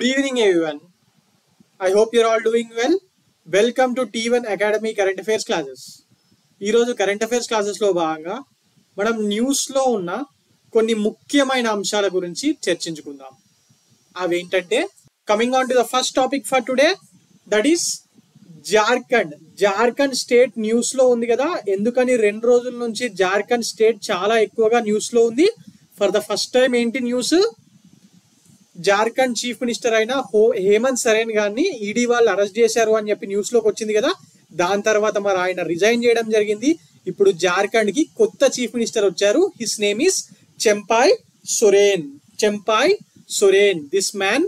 Good evening, everyone. I hope you're all doing well. Welcome to T one academy current affairs classes ఈరోజు current affairs క్లాసెస్లో భాగంగా మనం న్యూస్లో ఉన్న కొన్ని ముఖ్యమైన అంశాల గురించి చర్చించుకుందాం అవేంటంటే coming on to the first topic for today that is Jharkhand Jharkhand state news లో ఉంది కదా ఎందుకని రెండు రోజుల నుంచి జార్ఖండ్ స్టేట్ చాలా ఎక్కువగా న్యూస్ లో ఉంది ఫర్ ద ఫస్ట్ టైం ఏంటి న్యూస్ జార్ఖండ్ చీఫ్ మినిస్టర్ అయిన హో హేమంత్ సరేన్ గారిని ఈడీ వాళ్ళు అరెస్ట్ చేశారు అని చెప్పి న్యూస్ లోకి వచ్చింది కదా దాని తర్వాత మరి ఆయన రిజైన్ చేయడం జరిగింది ఇప్పుడు జార్ఖండ్ కి కొత్త చీఫ్ మినిస్టర్ వచ్చారు his name is Champai Soren Champai Soren this man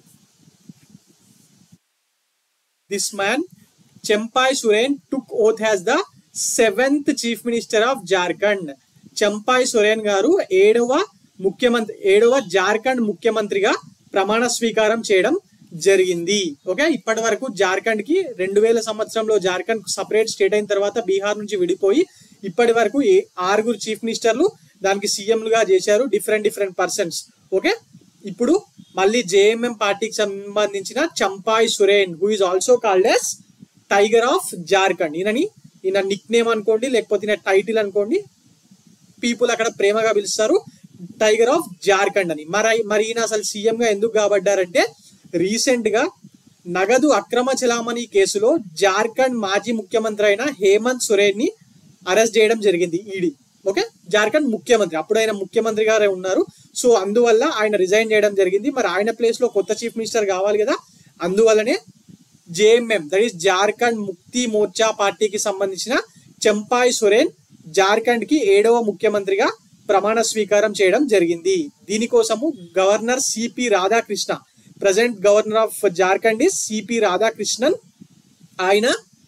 this man Champai Soren took oath as the seventh chief minister of Jharkhand Champai Soren గారు ఏడవ ముఖ్యమంత్రి ఏడవ జార్ఖండ్ ముఖ్యమంత్రిగా ప్రమాణ స్వీకారం చేయడం జరిగింది ఓకే ఇప్పటి వరకు జార్ఖండ్ కి రెండు వేల సంవత్సరంలో జార్ఖండ్ సపరేట్ స్టేట్ అయిన తర్వాత బీహార్ నుంచి విడిపోయి ఇప్పటి వరకు ఏ- ఆరుగురు చీఫ్ మినిస్టర్లు దానికి సీఎంలుగా చేశారు డిఫరెంట్ డిఫరెంట్ పర్సన్స్ ఓకే ఇప్పుడు మళ్ళీ జేఎంఎం పార్టీకి సంబంధించిన Champai Soren who is also called as tiger of Jharkhand ఈయనని ఈయన నిక్ నేమ్ అనుకోండి లేకపోతే ఈయన టైటిల్ అనుకోండి పీపుల్ అక్కడ ప్రేమగా పిలుస్తారు టైగర్ ఆఫ్ జార్ఖండ్ అని మరి మరి ఈయన అసలు సీఎం గా ఎందుకు కాబడ్డారంటే రీసెంట్ గా నగదు అక్రమ చలామణి కేసులో జార్ఖండ్ మాజీ ముఖ్యమంత్రి అయిన హేమంత్ సొరేన్ ని అరెస్ట్ చేయడం జరిగింది ఈడీ ఓకే జార్ఖండ్ ముఖ్యమంత్రి అప్పుడు ఆయన ముఖ్యమంత్రి గారే ఉన్నారు సో అందువల్ల ఆయన రిజైన్ చేయడం జరిగింది మరి ఆయన ప్లేస్ లో కొత్త చీఫ్ మినిస్టర్ కావాలి కదా అందువల్లనే JMM that is Jharkhand Mukti Morcha పార్టీకి సంబంధించిన చెంపాయ్ సొరేన్ జార్ఖండ్ కి ఏడవ ముఖ్యమంత్రిగా ప్రమాణ స్వీకారం చేయడం జరిగింది దీనికోసము governor CP Radhakrishna present governor of Jharkhand is CP Radhakrishnan ఆయన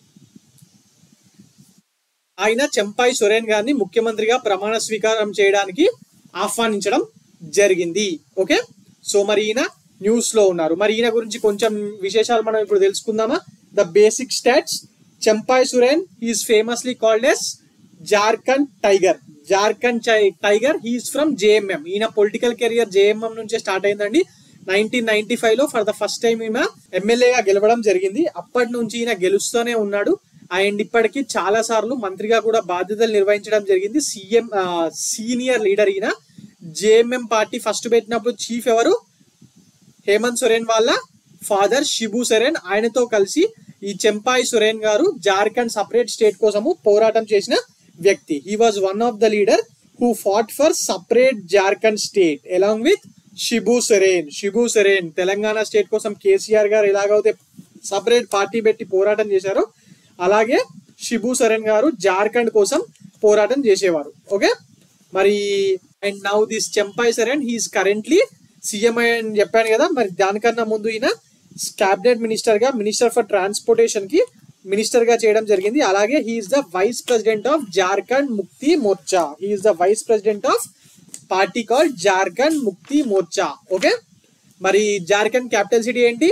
ఆయన చెంపాయ్ సొరేన్ గారిని ముఖ్యమంత్రిగా ప్రమాణ స్వీకారం చేయడానికి ఆహ్వానించడం జరిగింది ఓకే సో మరి ఈయన న్యూస్ లో ఉన్నారు మరి ఈయన గురించి కొంచెం విశేషాలు మనం ఇప్పుడు తెలుసుకుందామా the basic stats Champai Soren is famously called as Jharkhand tiger Jharkhand tiger he's from JMM ఈయన పొలిటికల్ కెరియర్ జేఎంఎం నుంచే స్టార్ట్ అయిందండి నైన్టీన్ నైన్టీ ఫైవ్ లో ఫర్ ద ఫస్ట్ టైం ఈమె ఎమ్మెల్యేగా గెలవడం జరిగింది అప్పటి నుంచి ఈయన గెలుస్తూనే ఉన్నాడు అండ్ ఇప్పటికి చాలా సార్లు మంత్రిగా కూడా బాధ్యతలు నిర్వహించడం జరిగింది సీఎం సీనియర్ లీడర్ ఈయన జేఎంఎం పార్టీ ఫస్ట్ పెట్టినప్పుడు చీఫ్ ఎవరు హేమంత్ సొరేన్ వాళ్ళ ఫాదర్ షిబు సొరేన్ ఆయనతో కలిసి ఈ చెంపాయ్ సొరేన్ గారు జార్ఖండ్ సపరేట్ స్టేట్ కోసము పోరాటం చేసిన వ్యక్తి he was one of the leader who fought for separate Jharkhand state along with Shibu Soren Shibu Soren Telangana state కోసం కేసీఆర్ గారు ఎలాగైతే సపరేట్ పార్టీ పెట్టి పోరాటం చేశారో అలాగే షిబు సొరేన్ గారు జార్ఖండ్ కోసం పోరాటం చేసేవారు ఓకే మరి and now this Champai Soren he's currently CM అని చెప్పాను కదా మరి దానికన్నా ముందు ఈయన క్యాబినెట్ మినిస్టర్ గా మినిస్టర్ ఫర్ ట్రాన్స్పోర్టేషన్ కి మినిస్టర్ గా చేయడం జరిగింది అలాగే he's the vice president of Jharkhand Mukti Morcha he's the vice president of party call Jharkhand Mukti Morcha okay మరి జార్ఖండ్ క్యాపిటల్ సిటీ ఏంటి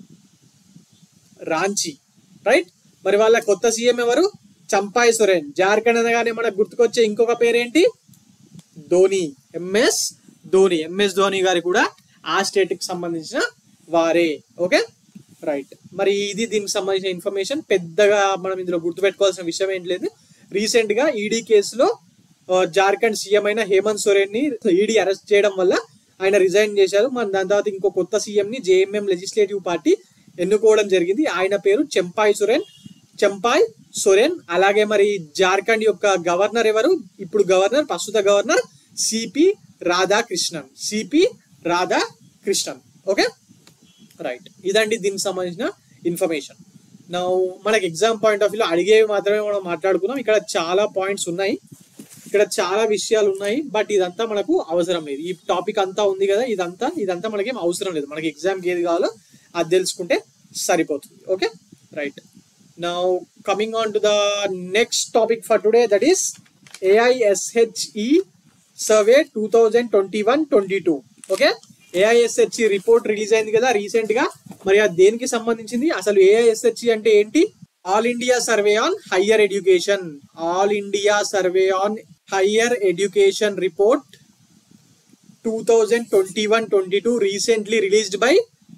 రాంచీ రైట్ మరి వాళ్ళ కొత్త సీఎం ఎవరు చంపాయ్ సొరేన్ జార్ఖండ్ అనగానే మనకు గుర్తుకొచ్చే ఇంకొక పేరేంటి ధోని ఎంఎస్ ధోని ఎంఎస్ ధోని గారి కూడా ఆ స్టేట్ కి సంబంధించిన వారే ఓకే రైట్ మరి ఇది దీనికి సంబంధించిన ఇన్ఫర్మేషన్ పెద్దగా మనం ఇందులో గుర్తుపెట్టుకోవాల్సిన విషయం ఏంటి లేదు రీసెంట్ గా ఈడీ కేసులో ఆ, జార్ఖండ్ సీఎం అయిన హేమంత్ సోరెన్ ని ఈడీ అరెస్ట్ చేయడం వల్ల ఆయన రిజైన్ చేశారు మన దాని తర్వాత ఇంకో కొత్త సీఎం ని జేఎంఎం లెజిస్లేటివ్ పార్టీ ఎన్నుకోవడం జరిగింది ఆయన పేరు చెంపాయ్ సొరెన్ చెంపాయ్ సొరెన్ అలాగే మరి జార్ఖండ్ యొక్క గవర్నర్ ఎవరు ఇప్పుడు గవర్నర్ ప్రస్తుత governor CP Radhakrishnan CP Radhakrishnan okay right ఇదండి దీనికి సంబంధించిన ఇన్ఫర్మేషన్ నా మనకి ఎగ్జామ్ పాయింట్ ఆఫ్ వ్యూలో అడిగేవి మాత్రమే మనం మాట్లాడుకున్నాం ఇక్కడ చాలా పాయింట్స్ ఉన్నాయి ఇక్కడ చాలా విషయాలు ఉన్నాయి బట్ ఇదంతా మనకు అవసరం లేదు ఈ టాపిక్ అంతా ఉంది కదా ఇదంతా ఇదంతా మనకేం అవసరం లేదు మనకి ఎగ్జామ్కి ఏది కావాలో అది తెలుసుకుంటే సరిపోతుంది okay right now coming on to the next topic for today that is AISHE survey two thousand twenty one twenty two okay AISHE report release అయింది కదా రీసెంట్ గా మరి అది దేనికి సంబంధించింది అసలు ఏఐఎస్హెచ్ఈ అంటే ఏంటి all India survey on higher education all India survey on higher education report two thousand twenty one twenty two recently released by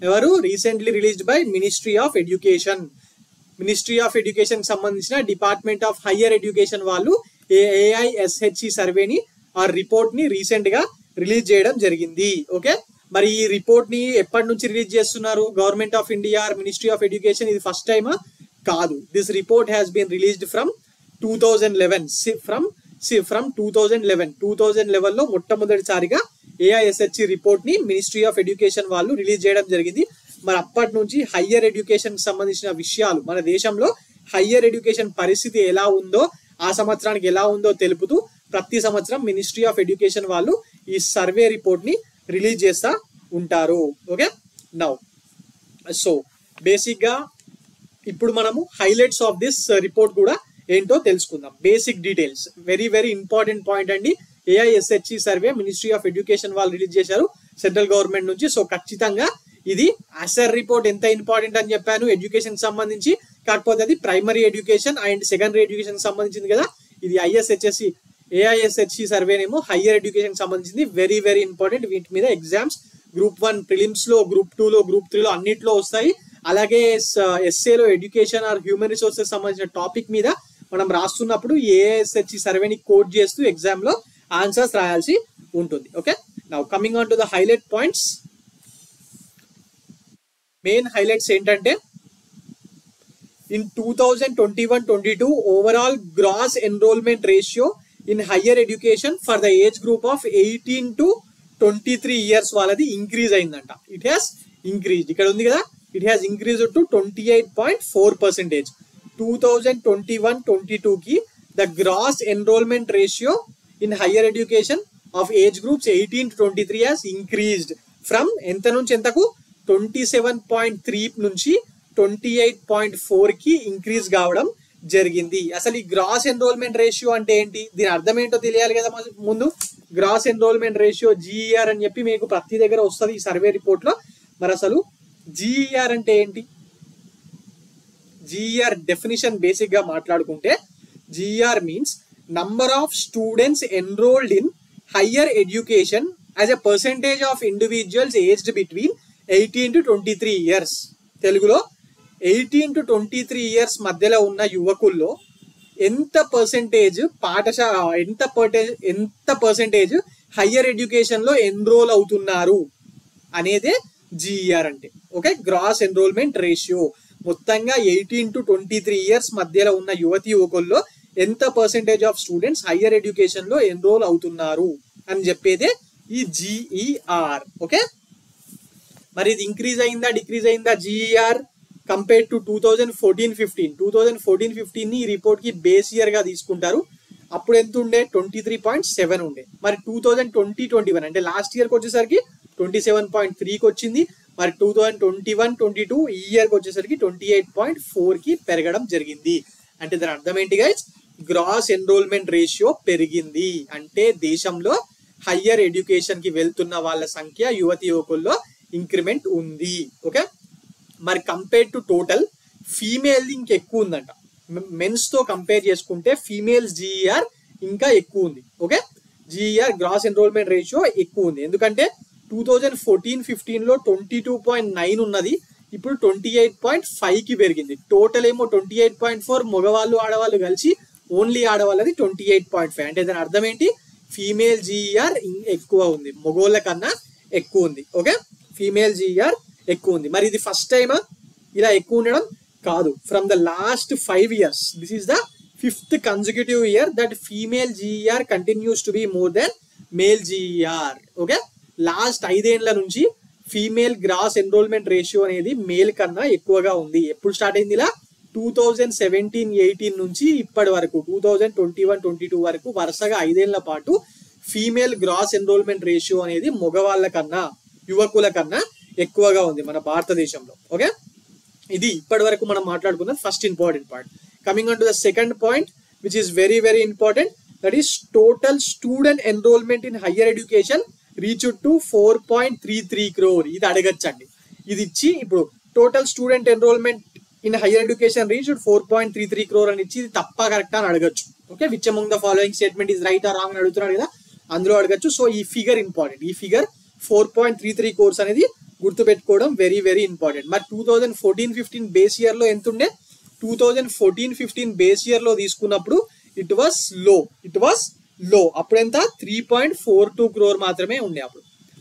ఎవరు recently released by ministry of education ministry of education సంబంధించిన department of higher education వాళ్ళు AISHE సర్వేని ఆ report ని recent గా release చేయడం జరిగింది okay మరి ఈ రిపోర్ట్ ని ఎప్పటి నుంచి రిలీజ్ చేస్తున్నారు government of India ministry of education ఇది ఫస్ట్ టైమా కాదు this report has been released from two thousand eleven from from two thousand eleven two thousand eleven లో మొట్టమొదటిసారిగా ఏఐఎస్హెచ్సి రిపోర్ట్ ని మినిస్ట్రీ ఆఫ్ ఎడ్యుకేషన్ వాళ్ళు రిలీజ్ చేయడం జరిగింది మరి అప్పటి నుంచి హయ్యర్ ఎడ్యుకేషన్ సంబంధించిన విషయాలు మన దేశంలో హయ్యర్ ఎడ్యుకేషన్ పరిస్థితి ఎలా ఉందో ఆ సంవత్సరానికి ఎలా ఉందో తెలుపుతూ ప్రతి సంవత్సరం మినిస్ట్రీ ఆఫ్ ఎడ్యుకేషన్ వాళ్ళు ఈ సర్వే రిపోర్ట్ ని రిలీజ్ చేస్తా ఉంటారు ఓకే నౌ సో బేసిక్ గా ఇప్పుడు మనము హైలైట్స్ ఆఫ్ దిస్ రిపోర్ట్ కూడా ఏంటో తెలుసుకుందాం basic details very very important point అండి AISHE survey ministry of education వాళ్ళు రిలీజ్ చేశారు సెంట్రల్ గవర్నమెంట్ నుంచి సో ఖచ్చితంగా ఇది అసర్ రిపోర్ట్ ఎంత ఇంపార్టెంట్ అని చెప్పాను ఎడ్యుకేషన్ సంబంధించి కాకపోతే అది primary education and secondary education సంబంధించింది కదా ఇది ఐఎస్హెచ్ఎస్సి ఏఐఎస్హెచ్సి సర్వేనేమో హయ్యర్ ఎడ్యుకేషన్ సంబంధించింది వెరీ వెరీ ఇంపార్టెంట్ వీటి మీద ఎగ్జామ్స్ గ్రూప్ వన్ ప్రిలిమ్స్ లో గ్రూప్ టూ లో గ్రూప్ త్రీలో అన్నిట్లో వస్తాయి అలాగే ఎస్ఏలో ఎడ్యుకేషన్ ఆర్ హ్యూమన్ రిసోర్సెస్ సంబంధించిన టాపిక్ మీద మనం రాస్తున్నప్పుడు ఏఎస్హెచ్సి సర్వేని కోడ్ చేస్తూ ఎగ్జామ్ లో ఆన్సర్స్ రాయాల్సి ఉంటుంది okay now coming on to the highlight points main highlights ఏంటంటే in two thousand twenty one twenty two overall gross enrolment ratio in higher education for the age group of eighteen to twenty three years వాళ్ళది increase అయిందంట it has increase ఇక్కడ ఉంది కదా it has increase to twenty eight point four percentage two thousand twenty one twenty టూకి the gross enrolment ratio in higher education of age groups eighteen to twenty three has increased from ఎంత నుంచి ఎంతకు twenty seven point three నుంచి twenty eight point four కి increase కావడం జరిగింది అసలు ఈ గ్రాస్ ఎన్రోల్మెంట్ రేషియో అంటే ఏంటి దీని అర్థం ఏంటో తెలియాలి కదా ముందు గ్రాస్ ఎన్రోల్మెంట్ రేషియో జీఈఆర్ అని చెప్పి మీకు ప్రతి దగ్గర వస్తుంది ఈ సర్వే రిపోర్ట్ లో మరి అసలు జీఈఆర్ అంటే ఏంటి జీఆర్ డెఫినిషన్ బేసిక్ గా మాట్లాడుకుంటే GER means number of students enrolled in higher education as a percentage of individuals aged between eighteen to twenty three years తెలుగులో eighteen to twenty three years మధ్యలో ఉన్న యువకుల్లో ఎంత పర్సెంటేజ్ పాఠశాల ఎంత పర్టేజ్ ఎంత పర్సెంటేజ్ హయ్యర్ ఎడ్యుకేషన్ లో enrol అవుతున్నారు అనేదే జీఈఆర్ అంటే ఓకే గ్రాస్ ఎన్రోల్మెంట్ రేషియో మొత్తంగా eighteen to twenty three years మధ్యలో ఉన్న యువతి యువకుల్లో ఎంత percentage of students higher education లో ఎన్రోల్ అవుతున్నారు అని చెప్పేదే ఈ జీఈఆర్ ఓకే మరి ఇది ఇంక్రీజ్ అయిందా డిక్రీజ్ అయిందా GER compare to two thousand fourteen fifteen two thousand fourteen fifteen ని ఈ రిపోర్ట్ కి బేస్ ఇయర్ గా తీసుకుంటారు అప్పుడు ఎంత ఉండే ట్వంటీ త్రీ పాయింట్ సెవెన్ ఉండే మరి two thousand twenty twenty one అంటే లాస్ట్ ఇయర్కి వచ్చేసరికి ట్వంటీ సెవెన్ పాయింట్ త్రీకి వచ్చింది మరి two thousand twenty one twenty two ఈ ఇయర్కి వచ్చేసరికి ట్వంటీ ఎయిట్ పాయింట్ ఫోర్ కి పెరగడం జరిగింది అంటే దాని అర్థం ఏంటి గైజ్ గ్రాస్ ఎన్రోల్మెంట్ రేషియో పెరిగింది అంటే దేశంలో హయ్యర్ ఎడ్యుకేషన్ కి వెళ్తున్న వాళ్ళ సంఖ్య యువతి యువకుల్లో ఇంక్రిమెంట్ ఉంది ఓకే మరి కంపేర్ టు టోటల్ ఫీమేల్ ఇంకెక్కువ ఉందంట మెన్స్ తో కంపేర్ చేసుకుంటే ఫీమేల్స్ జీఈఆర్ ఇంకా ఎక్కువ ఉంది okay GER gross enrolment ratio ఎక్కువ ఉంది ఎందుకంటే టూ థౌజండ్ ఫోర్టీన్ ఫిఫ్టీన్ లో ట్వంటీ టూ పాయింట్ నైన్ ఉన్నది ఇప్పుడు ట్వంటీ ఎయిట్ పాయింట్ ఫైవ్ కి పెరిగింది టోటల్ ఏమో ట్వంటీ ఎయిట్ పాయింట్ ఫోర్ మగవాళ్ళు ఆడవాళ్ళు కలిసి ఓన్లీ ఆడవాళ్ళది ట్వంటీ ఎయిట్ పాయింట్ ఫైవ్ అంటే దాని అర్థం ఏంటి ఫీమేల్ జీఈఆర్ ఎక్కువ ఉంది మగోళ్ళ కన్నా ఎక్కువ ఉంది ఓకే ఫీమేల్ జీఈఆర్ ఎక్కువ ఉంది మరి ఇది ఫస్ట్ టైమా ఇలా ఎక్కువ ఉండడం కాదు from the last five years this is the fifth consecutive year that female GER continues to be more than male GER okay last ఐదేళ్ల నుంచి ఫీమేల్ గ్రాస్ ఎన్రోల్మెంట్ రేషియో అనేది మేల్ కన్నా ఎక్కువగా ఉంది ఎప్పుడు స్టార్ట్ అయింది ఇలా టూ థౌజండ్ సెవెంటీన్ ఎయిటీన్ నుంచి ఇప్పటి వరకు two thousand twenty one twenty two వరకు వరుసగా ఐదేళ్ల పాటు ఫీమేల్ గ్రాస్ ఎన్రోల్మెంట్ రేషియో అనేది మగవాళ్ళ కన్నా యువకుల కన్నా ఎక్కువగా ఉంది మన భారతదేశంలో ఓకే ఇది ఇప్పటి వరకు మనం మాట్లాడుకున్న first important point coming on to the second point which is very very important that is total student enrolment in higher education reach to four point three three crore ఇది అడగచ్చండి ఇది ఇచ్చి ఇప్పుడు total student enrolment in higher education reach four point three three crore అని ఇచ్చి ఇది తప్ప correct అని అడగచ్చు okay which among the following statement is right or wrong అని అడుగుతున్నాడు కదా అందులో అడగచ్చు సో ఈ ఫిగర్ ఇంపార్టెంట్ ఈ figure four point three three crore అనేది గుర్తుపెట్టుకోవడం వెరీ వెరీ ఇంపార్టెంట్ మరి two thousand fourteen fifteen base year లో ఎంత ఉండే two thousand fourteen fifteen base year లో తీసుకున్నప్పుడు it was low it was low అప్పుడు ఎంత three point four two crore మాత్రమే ఉండే అప్పుడు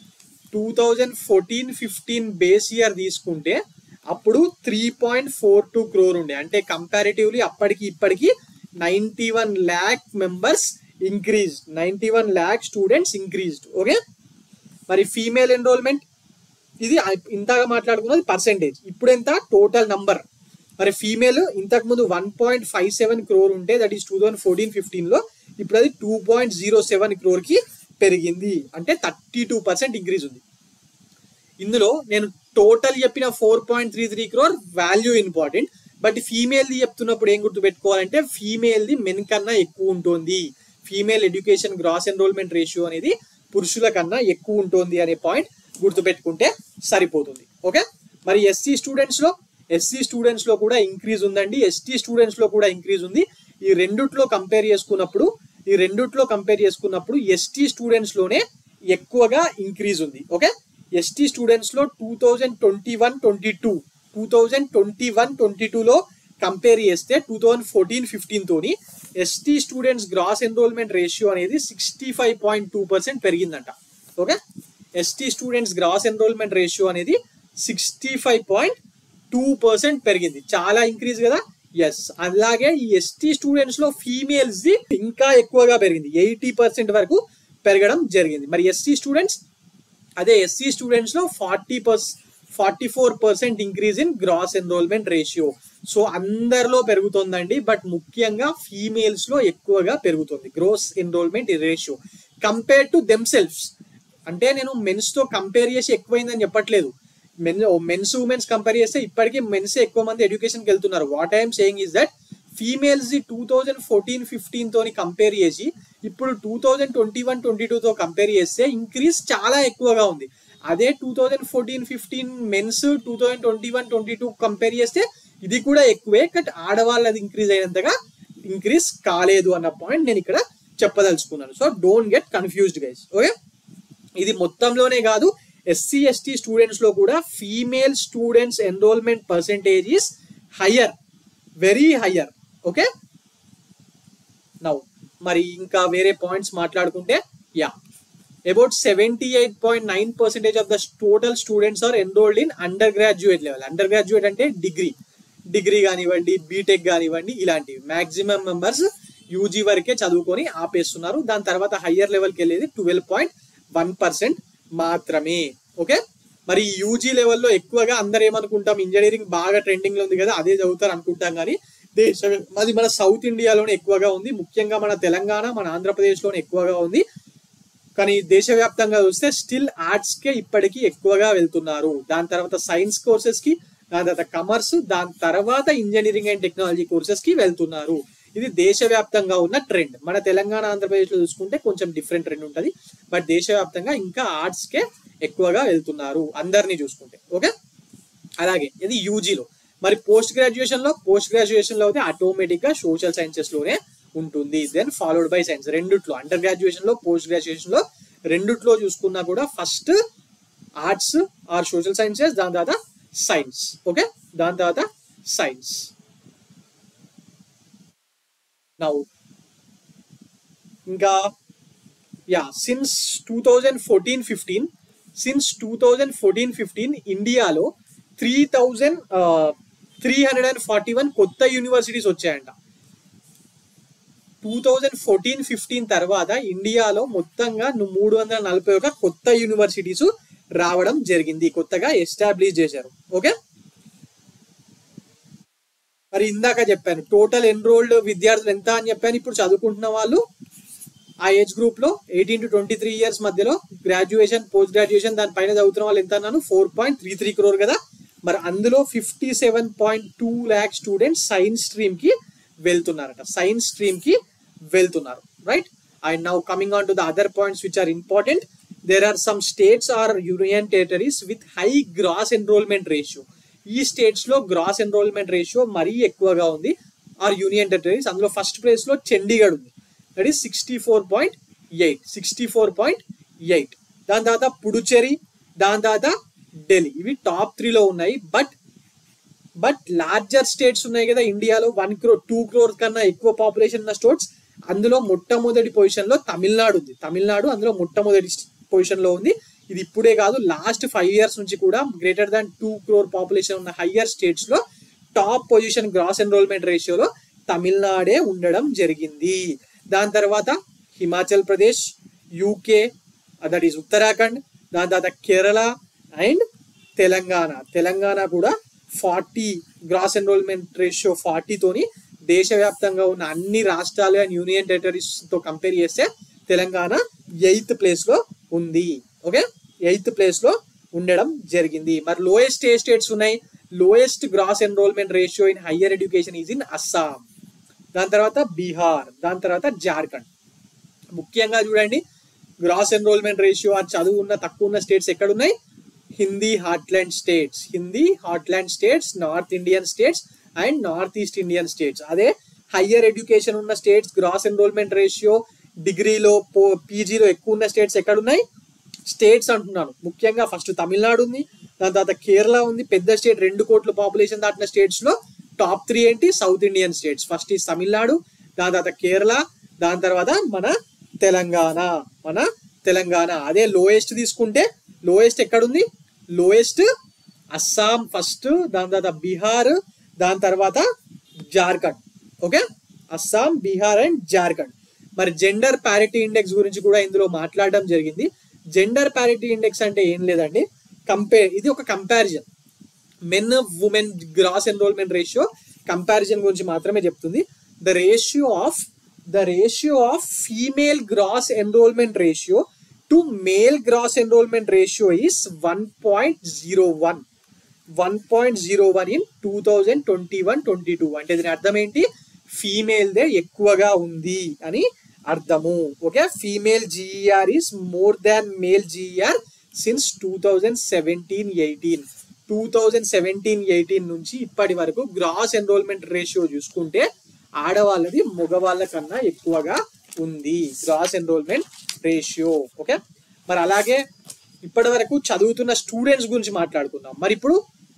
two thousand fourteen fifteen base year తీసుకుంటే అప్పుడు three point four two crore ఉండే అంటే కంపారిటివ్లీ అప్పటికి ఇప్పటికి ninety one lakh members increase ninety one lakh students increased okay మరి ఫీమేల్ ఎన్రోల్మెంట్ ఇది ఇంతగా మాట్లాడుకున్నది పర్సెంటేజ్ ఇప్పుడు ఎంత టోటల్ నంబర్ మరి ఫీమేల్ ఇంతకు ముందు one point five seven crore ఉంటే that is two thousand fourteen fifteen లో ఇప్పుడు అది two point zero seven crore కి పెరిగింది అంటే థర్టీ టూ పర్సెంట్ ఇంక్రీజ్ ఉంది ఇందులో నేను టోటల్ చెప్పిన four point three three crore value important but ఫీమేల్ది చెప్తున్నప్పుడు ఏం గుర్తుపెట్టుకోవాలంటే ఫీమేల్ది మెన్ కన్నా ఎక్కువ ఉంటుంది female education gross enrolment ratio అనేది పురుషుల కన్నా ఎక్కువ ఉంటుంది అనే పాయింట్ గుర్తుపెట్టుకుంటే సరిపోతుంది ఓకే మరి ఎస్సీ స్టూడెంట్స్ లో ఎస్సీ స్టూడెంట్స్ లో కూడా ఇంక్రీజ్ ఉందండి ఎస్టీ స్టూడెంట్స్ లో కూడా ఇంక్రీజ్ ఉంది ఈ రెండిట్లో కంపేర్ చేసుకున్నప్పుడు ఈ రెండిట్లో కంపేర్ చేసుకున్నప్పుడు ఎస్టీ స్టూడెంట్స్ లోనే ఎక్కువగా ఇంక్రీజ్ ఉంది ఓకే ఎస్టీ స్టూడెంట్స్ లో two thousand twenty one twenty two two thousand twenty one twenty టూలో కంపేర్ చేస్తే టూ థౌజండ్ ఫోర్టీన్ ఫిఫ్టీన్ తోని ST students gross enrolment ratio అనేది sixty five point two percent పెరిగిందంట okay ST students gross enrolment ratio అనేది sixty five point two percent పెరిగింది చాలా increase కదా yes అలాగే ఈ ఎస్టీ స్టూడెంట్స్ లో ఫీమేల్స్ ది ఇంకా ఎక్కువగా పెరిగింది ఎయిటీ పర్సెంట్ వరకు పెరగడం జరిగింది మరి ఎస్సీ స్టూడెంట్స్ అదే ఎస్సీ స్టూడెంట్స్ లో forty per forty four percent increase in gross enrolment ratio so అందరిలో పెరుగుతుందండి బట్ ముఖ్యంగా ఫీమేల్స్ లో ఎక్కువగా పెరుగుతుంది gross enrolment ratio compare to themselves అంటే నేను మెన్స్ తో కంపేర్ చేసి ఎక్కువైందని చెప్పట్లేదు మెన్ మెన్స్ ఉమెన్స్ కంపేర్ చేస్తే ఇప్పటికీ మెన్స్ ఎక్కువ మంది ఎడ్యుకేషన్కి వెళ్తున్నారు what I'm saying is that females two thousand fourteen fifteen తోని కంపేర్ చేసి ఇప్పుడు two thousand twenty one twenty two తో కంపేర్ చేస్తే ఇంక్రీజ్ చాలా ఎక్కువగా ఉంది అదే two thousand fourteen fifteen mens two thousand twenty one twenty two compare చేస్తే ఇది కూడా ఎక్కువే బట్ ఆడవాళ్ళది ఇంక్రీజ్ అయినంతగా ఇంక్రీజ్ కాలేదు అన్న పాయింట్ నేను ఇక్కడ చెప్పదలుచుకున్నాను so don't get confused guys okay ఇది మొత్తంలోనే కాదు ఎస్సీ ఎస్టీ స్టూడెంట్స్ లో కూడా female students enrolment percentage is higher very higher okay now మరి ఇంకా వేరే పాయింట్స్ మాట్లాడుకుంటే yeah about seventy eight point nine percentage of the total students are enrolled in undergraduate level undergraduate అంటే degree degree కానివ్వండి BTech కానివ్వండి ఇలాంటివి maximum members UG వరకే చదువుకొని ఆపేస్తున్నారు దాని తర్వాత హయ్యర్ లెవెల్కి వెళ్ళేది ట్వెల్వ్ పాయింట్ వన్ పర్సెంట్ మాత్రమే ఓకే మరి యూజీ లెవెల్లో ఎక్కువగా అందరు ఏమనుకుంటాం ఇంజనీరింగ్ బాగా ట్రెండింగ్ లో ఉంది కదా అదే చదువుతారు అనుకుంటాం కానీ దేశ అది మన సౌత్ ఇండియాలోనే ఎక్కువగా ఉంది ముఖ్యంగా మన తెలంగాణ మన ఆంధ్రప్రదేశ్లోనే ఎక్కువగా ఉంది కానీ దేశవ్యాప్తంగా చూస్తే స్టిల్ ఆర్ట్స్ కే ఇప్పటికీ ఎక్కువగా వెళ్తున్నారు దాని తర్వాత సైన్స్ కోర్సెస్ కి దాని తర్వాత కమర్స్ దాని తర్వాత ఇంజనీరింగ్ అండ్ టెక్నాలజీ కోర్సెస్ కి వెళ్తున్నారు ఇది దేశవ్యాప్తంగా ఉన్న ట్రెండ్ మన తెలంగాణ ఆంధ్రప్రదేశ్ లో చూసుకుంటే కొంచెం డిఫరెంట్ ట్రెండ్ ఉంటుంది బట్ దేశవ్యాప్తంగా ఇంకా ఆర్ట్స్ కే ఎక్కువగా వెళ్తున్నారు అందరినీ చూసుకుంటే ఓకే అలాగే ఇది యూజీలో మరి పోస్ట్ గ్రాడ్యుయేషన్ లో పోస్ట్ గ్రాడ్యుయేషన్ లో అయితే ఆటోమేటిక్ గా సోషల్ సైన్సెస్ లోనే ఉంటుంది దెన్ ఫాలోడ్ బై సైన్స్ రెండిట్లో అండర్ గ్రాడ్యుయేషన్ లో పోస్ట్ గ్రాడ్యుయేషన్ లో రెండిట్లో చూసుకున్నా కూడా first arts or social sciences దాని తర్వాత సైన్స్ ఓకే దాని తర్వాత సైన్స్ నౌ ఇంకా yeah since two thousand fourteen fifteen since two thousand fourteen fifteen ఇండియాలో three thousand three hundred and forty one కొత్త యూనివర్సిటీస్ వచ్చాయంట టూ థౌజండ్ ఫోర్టీన్ ఫిఫ్టీన్ తర్వాత ఇండియాలో మొత్తంగా మూడు వందల నలభై ఒక కొత్త యూనివర్సిటీస్ రావడం జరిగింది కొత్తగా ఎస్టాబ్లిష్ చేశారు ఓకే మరి ఇందాక చెప్పాను టోటల్ ఎన్రోల్డ్ విద్యార్థులు ఎంత అని చెప్పాను ఇప్పుడు చదువుకుంటున్న వాళ్ళు ఆ ఏజ్ గ్రూప్ లో eighteen to twenty three years మధ్యలో గ్రాడ్యుయేషన్ పోస్ట్ గ్రాడ్యుయేషన్ దానిపైన చదువుతున్న వాళ్ళు ఎంత అన్నాను four point three three crore కదా మరి అందులో fifty seven point two lakh students science stream కి వెళ్తున్నారట సైన్స్ స్ట్రీమ్ కి వెళ్తున్నారు right and now coming on to the other points which are important there are some states or union territories with high gross enrolment ratio ఈ states లో gross enrolment ratio మరీ ఎక్కువగా ఉంది or union territories అందులో first place లో చండీగఢ్ ఉంది that is sixty four point eight sixty four point eight దాని తర్వాత పుడుచేరి దాని తర్వాత ఢిల్లీ ఇవి టాప్ త్రీలో ఉన్నాయి బట్ బట్ లార్జర్ స్టేట్స్ ఉన్నాయి కదా ఇండియాలో వన్ క్రోర్ టూ క్రోర్ కన్నా ఎక్కువ పాపులేషన్ ఉన్న స్టేట్స్ అందులో మొట్టమొదటి పొజిషన్ లో తమిళనాడు ఉంది తమిళనాడు అందులో మొట్టమొదటి పొజిషన్ లో ఉంది ఇది ఇప్పుడే కాదు లాస్ట్ ఫైవ్ ఇయర్స్ నుంచి కూడా greater than two crore population ఉన్న హయ్యర్ స్టేట్స్ లో టాప్ పొజిషన్ గ్రాస్ ఎన్రోల్మెంట్ రేషియోలో తమిళనాడే ఉండడం జరిగింది దాని తర్వాత Himachal Pradesh UK that is Uttarakhand దాని తర్వాత కేరళ అండ్ తెలంగాణ తెలంగాణ కూడా ఫార్టీ గ్రాస్ ఎన్రోల్మెంట్ రేషియో ఫార్టీతోని దేశవ్యాప్తంగా ఉన్న అన్ని రాష్ట్రాలు అండ్ యూనియన్ టెరిటరీస్ తో కంపేర్ చేస్తే తెలంగాణ ఎయిత్ ప్లేస్ లో ఉంది ఓకే ఎయిత్ ప్లేస్ లో ఉండడం జరిగింది మరి లోయెస్ట్ ఏ స్టేట్స్ ఉన్నాయి lowest gross enrolment ratio in higher education is in Assam దాని తర్వాత బీహార్ దాని తర్వాత జార్ఖండ్ ముఖ్యంగా చూడండి గ్రాస్ ఎన్రోల్మెంట్ రేషియో ఆ చదువు ఉన్న తక్కువ ఉన్న స్టేట్స్ ఎక్కడ ఉన్నాయి Hindi heartland states Hindi heartland states north Indian states and north east Indian states అదే హయ్యర్ ఎడ్యుకేషన్ ఉన్న స్టేట్స్ గ్రాస్ ఎన్రోల్మెంట్ రేషియో డిగ్రీలో పీజీలో ఎక్కువ ఉన్న స్టేట్స్ ఎక్కడ ఉన్నాయి స్టేట్స్ అంటున్నాను ముఖ్యంగా ఫస్ట్ తమిళనాడు ఉంది దాని తర్వాత కేరళ ఉంది పెద్ద స్టేట్ రెండు కోట్ల పాపులేషన్ దాటిన స్టేట్స్ లో టాప్ త్రీ ఏంటి సౌత్ ఇండియన్ స్టేట్స్ ఫస్ట్ ఈ తమిళనాడు దాని తర్వాత కేరళ దాని తర్వాత మన తెలంగాణ మన తెలంగాణ అదే లోయెస్ట్ తీసుకుంటే లోయెస్ట్ ఎక్కడుంది లోయెస్ట్ అస్సాం ఫస్ట్ దాని తర్వాత బీహార్ దాని తర్వాత జార్ఖండ్ ఓకే అస్సాం బీహార్ అండ్ జార్ఖండ్ మరి జెండర్ ప్యారిటీ ఇండెక్స్ గురించి కూడా ఇందులో మాట్లాడడం జరిగింది జెండర్ ప్యారిటీ ఇండెక్స్ అంటే ఏం లేదండి కంపేర్ ఇది ఒక comparison men women gross enrolment ratio comparison గురించి మాత్రమే చెప్తుంది the ratio of the ratio of female gross enrolment ratio to male gross enrolment ratio is one point zero one one point zero one in two thousand twenty one twenty two అంటే దీని అర్థం ఏంటి ఫీమేల్దే ఎక్కువగా ఉంది అని అర్థము okay female GER is more than male GER since two thousand seventeen eighteen two thousand seventeen eighteen నుంచి ఇప్పటి వరకు గ్రాస్ ఎన్రోల్మెంట్ రేషియో చూసుకుంటే ఆడవాళ్ళది మగవాళ్ళ కన్నా ఎక్కువగా ఉంది గ్రాస్ ఎన్రోల్మెంట్ రేషియో ఓకే మరి అలాగే ఇప్పటి వరకు చదువుతున్న స్టూడెంట్స్ గురించి మాట్లాడుకుందాం మరి ఇప్పుడు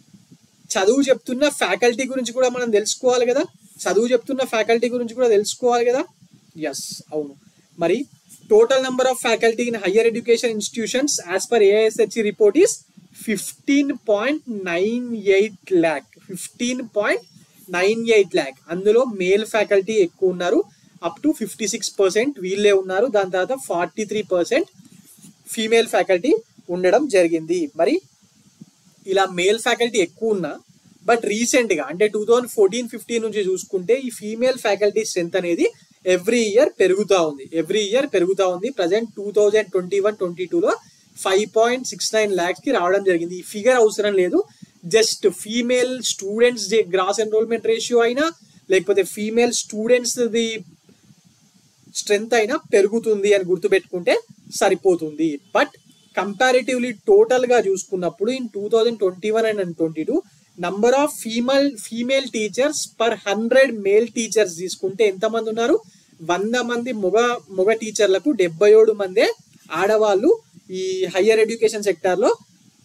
చదువు చెప్తున్న ఫ్యాకల్టీ గురించి కూడా మనం తెలుసుకోవాలి కదా చదువు చెప్తున్న ఫ్యాకల్టీ గురించి కూడా తెలుసుకోవాలి కదా ఎస్ అవును మరి total number of faculty in higher education institutions as per AISHE report is fifteen point nine eight lakh fifteen point nine eight lakh అందులో మేల్ ఫ్యాకల్టీ ఎక్కువ ఉన్నారు up to fifty six percent వీళ్ళే ఉన్నారు దాని తర్వాత forty three percent female faculty ఉండడం జరిగింది మరి ఇలా మేల్ ఫ్యాకల్టీ ఎక్కువ ఉన్నా బట్ రీసెంట్ గా అంటే టూ థౌజండ్ ఫోర్టీన్ ఫిఫ్టీన్ నుంచి చూసుకుంటే ఈ ఫీమేల్ ఫ్యాకల్టీ స్ట్రెంత్ అనేది ఎవ్రీ ఇయర్ పెరుగుతా ఉంది ఎవ్రీ ఇయర్ పెరుగుతా ఉంది present two thousand twenty one twenty టూలో five point six nine lakhs కి రావడం జరిగింది ఈ ఫిగర్ అవసరం లేదు just female students gross enrolment ratio అయినా లేకపోతే ఫీమేల్ స్టూడెంట్స్ ది స్ట్రెంత్ అయినా పెరుగుతుంది అని గుర్తుపెట్టుకుంటే సరిపోతుంది బట్ కంపారిటివ్లీ టోటల్ గా చూసుకున్నప్పుడు in two thousand twenty one and twenty two number of female female teachers per hundred male teachers తీసుకుంటే ఎంతమంది ఉన్నారు వంద మంది మొగ మొగ టీచర్లకు డెబ్బై ఏడు మందే ఆడవాళ్ళు ఈ హయ్యర్ ఎడ్యుకేషన్ సెక్టార్ లో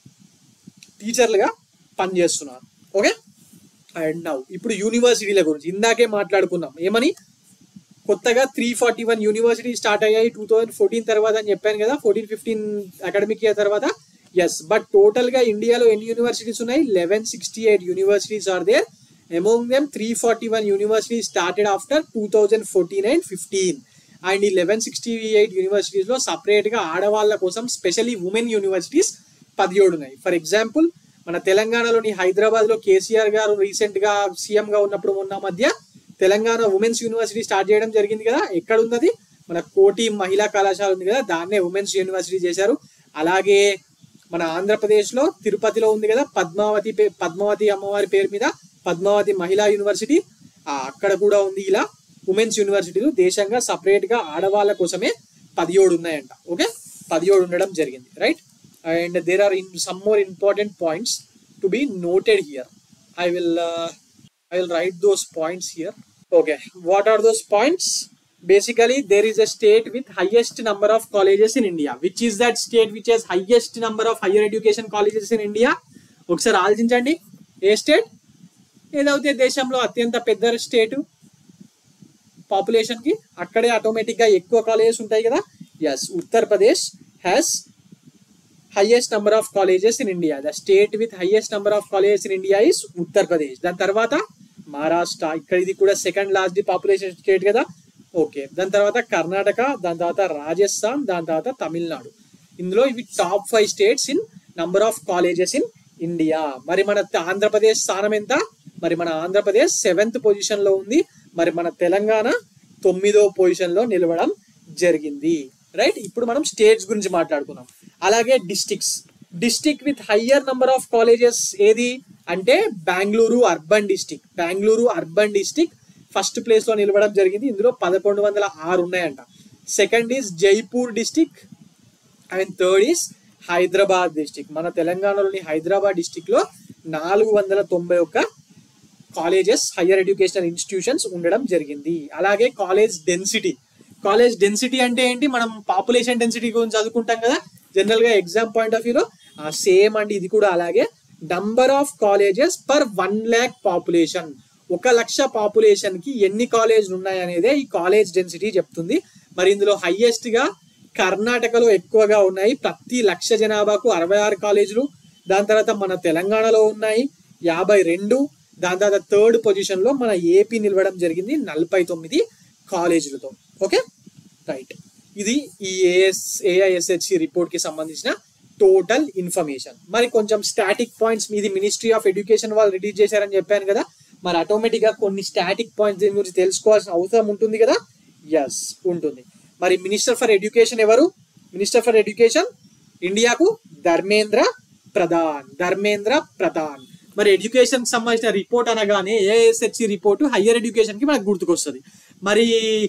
టీచర్లుగా పనిచేస్తున్నారు ఓకే అండ్ నౌ ఇప్పుడు యూనివర్సిటీల గురించి ఇందాకే మాట్లాడుకున్నాం ఏమని కొత్తగా three forty one university start అయ్యాయి టూ థౌజండ్ ఫోర్టీన్ తర్వాత అని చెప్పాను కదా ఫోర్టీన్ ఫిఫ్టీన్ అకాడమిక్ ఇయర్ తర్వాత ఎస్ బట్ టోటల్ గా ఇండియాలో ఎన్ని యూనివర్సిటీస్ ఉన్నాయి eleven sixty eight universities are there among them three forty one university started after two thousand fourteen and fifteen and ఈ లెవెన్ సిక్స్టీ ఎయిట్ యూనివర్సిటీస్ లో separate గా ఆడవాళ్ళ కోసం స్పెషల్లీ ఉమెన్ యూనివర్సిటీస్ పదిహేడు ఉన్నాయి ఫర్ ఎగ్జాంపుల్ మన తెలంగాణలోని హైదరాబాద్ లో కేసీఆర్ గారు రీసెంట్ గా సీఎం గా ఉన్నప్పుడు మొన్న మధ్య తెలంగాణ ఉమెన్స్ యూనివర్సిటీ స్టార్ట్ చేయడం జరిగింది కదా ఎక్కడ ఉన్నది మన కోటి మహిళా కళాశాల ఉంది కదా దాన్నే ఉమెన్స్ యూనివర్సిటీ చేశారు అలాగే మన ఆంధ్రప్రదేశ్ లో తిరుపతిలో ఉంది కదా పద్మావతి పే- పద్మావతి అమ్మవారి పేరు మీద పద్మావతి మహిళా యూనివర్సిటీ ఆ, అక్కడ కూడా ఉంది ఇలా ఉమెన్స్ యూనివర్సిటీలు దేశంగా సపరేట్ గా ఆడవాళ్ళ కోసమే పదిహేడు ఉన్నాయంట ఓకే పదిహేడు ఉండడం జరిగింది right and there are in some more important points to be noted here I will I will write those points here okay what are those points basically there is a state with highest number of colleges in India. Which is that state which has highest number of higher education colleges in India? ఒకసారి ఆలోచించండి ఏ state ఏదైతే దేశంలో అత్యంత పెద్ద state population కి అక్కడే automatic గా ఎక్కువ కాలేజెస్ ఉంటాయి కదా yes Uttar Pradesh has highest number of colleges in India the state with highest number of colleges in India is Uttar Pradesh దాని తర్వాత మహారాష్ట్ర ఇక్కడ ఇది కూడా సెకండ్ లాస్ట్ పాపులేషన్ స్టేట్ కదా ఓకే దాని తర్వాత కర్ణాటక దాని తర్వాత రాజస్థాన్ దాని తర్వాత తమిళనాడు ఇందులో ఇవి top five states in number of colleges in India మరి మన ఆంధ్రప్రదేశ్ స్థానం ఎంత మరి మన ఆంధ్రప్రదేశ్ సెవెంత్ పొజిషన్ లో ఉంది మరి మన తెలంగాణ తొమ్మిదో పొజిషన్ లో నిలవడం జరిగింది రైట్ ఇప్పుడు మనం స్టేట్స్ గురించి మాట్లాడుకున్నాం అలాగే districts district with higher number of colleges ఏది అంటే Bengaluru urban district Bengaluru urban district first place లో నిలవడం జరిగింది ఇందులో పదకొండు వందల ఆరు ఉన్నాయంట second is Jaipur district and third is Hyderabad district మన తెలంగాణలోని హైదరాబాద్ డిస్టిక్ లో నాలుగు వందల తొంభై ఒక్క కాలేజెస్ హయ్యర్ ఎడ్యుకేషనల్ ఇన్స్టిట్యూషన్స్ ఉండడం జరిగింది అలాగే కాలేజ్ డెన్సిటీ కాలేజ్ డెన్సిటీ అంటే ఏంటి మనం పాపులేషన్ డెన్సిటీ గురించి చదువుకుంటాం కదా జనరల్ గా ఎగ్జామ్ పాయింట్ ఆఫ్ వ్యూలో సేమ్ అండి ఇది కూడా అలాగే number of colleges per one lakh population ఒక లక్ష పాపులేషన్ కి ఎన్ని కాలేజీలు ఉన్నాయనేదే ఈ కాలేజ్ డెన్సిటీ చెప్తుంది మరి ఇందులో హైయెస్ట్ గా కర్ణాటకలో ఎక్కువగా ఉన్నాయి ప్రతి లక్ష జనాభాకు అరవై ఆరు కాలేజీలు దాని తర్వాత మన తెలంగాణలో ఉన్నాయి యాభై రెండు దాని తర్వాత థర్డ్ పొజిషన్ లో మన ఏపీ నిలవడం జరిగింది నలభై తొమ్మిది కాలేజీలతో ఓకే రైట్ ఇది ఈ ఏఎస్ ఏఐఎస్హెచ్సి రిపోర్ట్ కి సంబంధించిన టోటల్ ఇన్ఫర్మేషన్ మరి కొంచెం స్టాటిక్ పాయింట్స్ ఇది మినిస్ట్రీ ఆఫ్ ఎడ్యుకేషన్ వాళ్ళు రిలీజ్ చేశారని చెప్పాను కదా మరి ఆటోమేటిక్ గా కొన్ని స్టాటిక్ పాయింట్స్ దీని గురించి తెలుసుకోవాల్సిన అవసరం ఉంటుంది కదా ఎస్ ఉంటుంది మరి మినిస్టర్ ఫర్ ఎడ్యుకేషన్ ఎవరు మినిస్టర్ ఫర్ ఎడ్యుకేషన్ ఇండియాకు ధర్మేంద్ర ప్రధాన్ ధర్మేంద్ర ప్రధాన్ మరి ఎడ్యుకేషన్ కి సంబంధించిన రిపోర్ట్ అనగానే ఏఎస్హెచ్సి రిపోర్ట్ హయ్యర్ ఎడ్యుకేషన్ కి మనకు గుర్తుకొస్తుంది మరి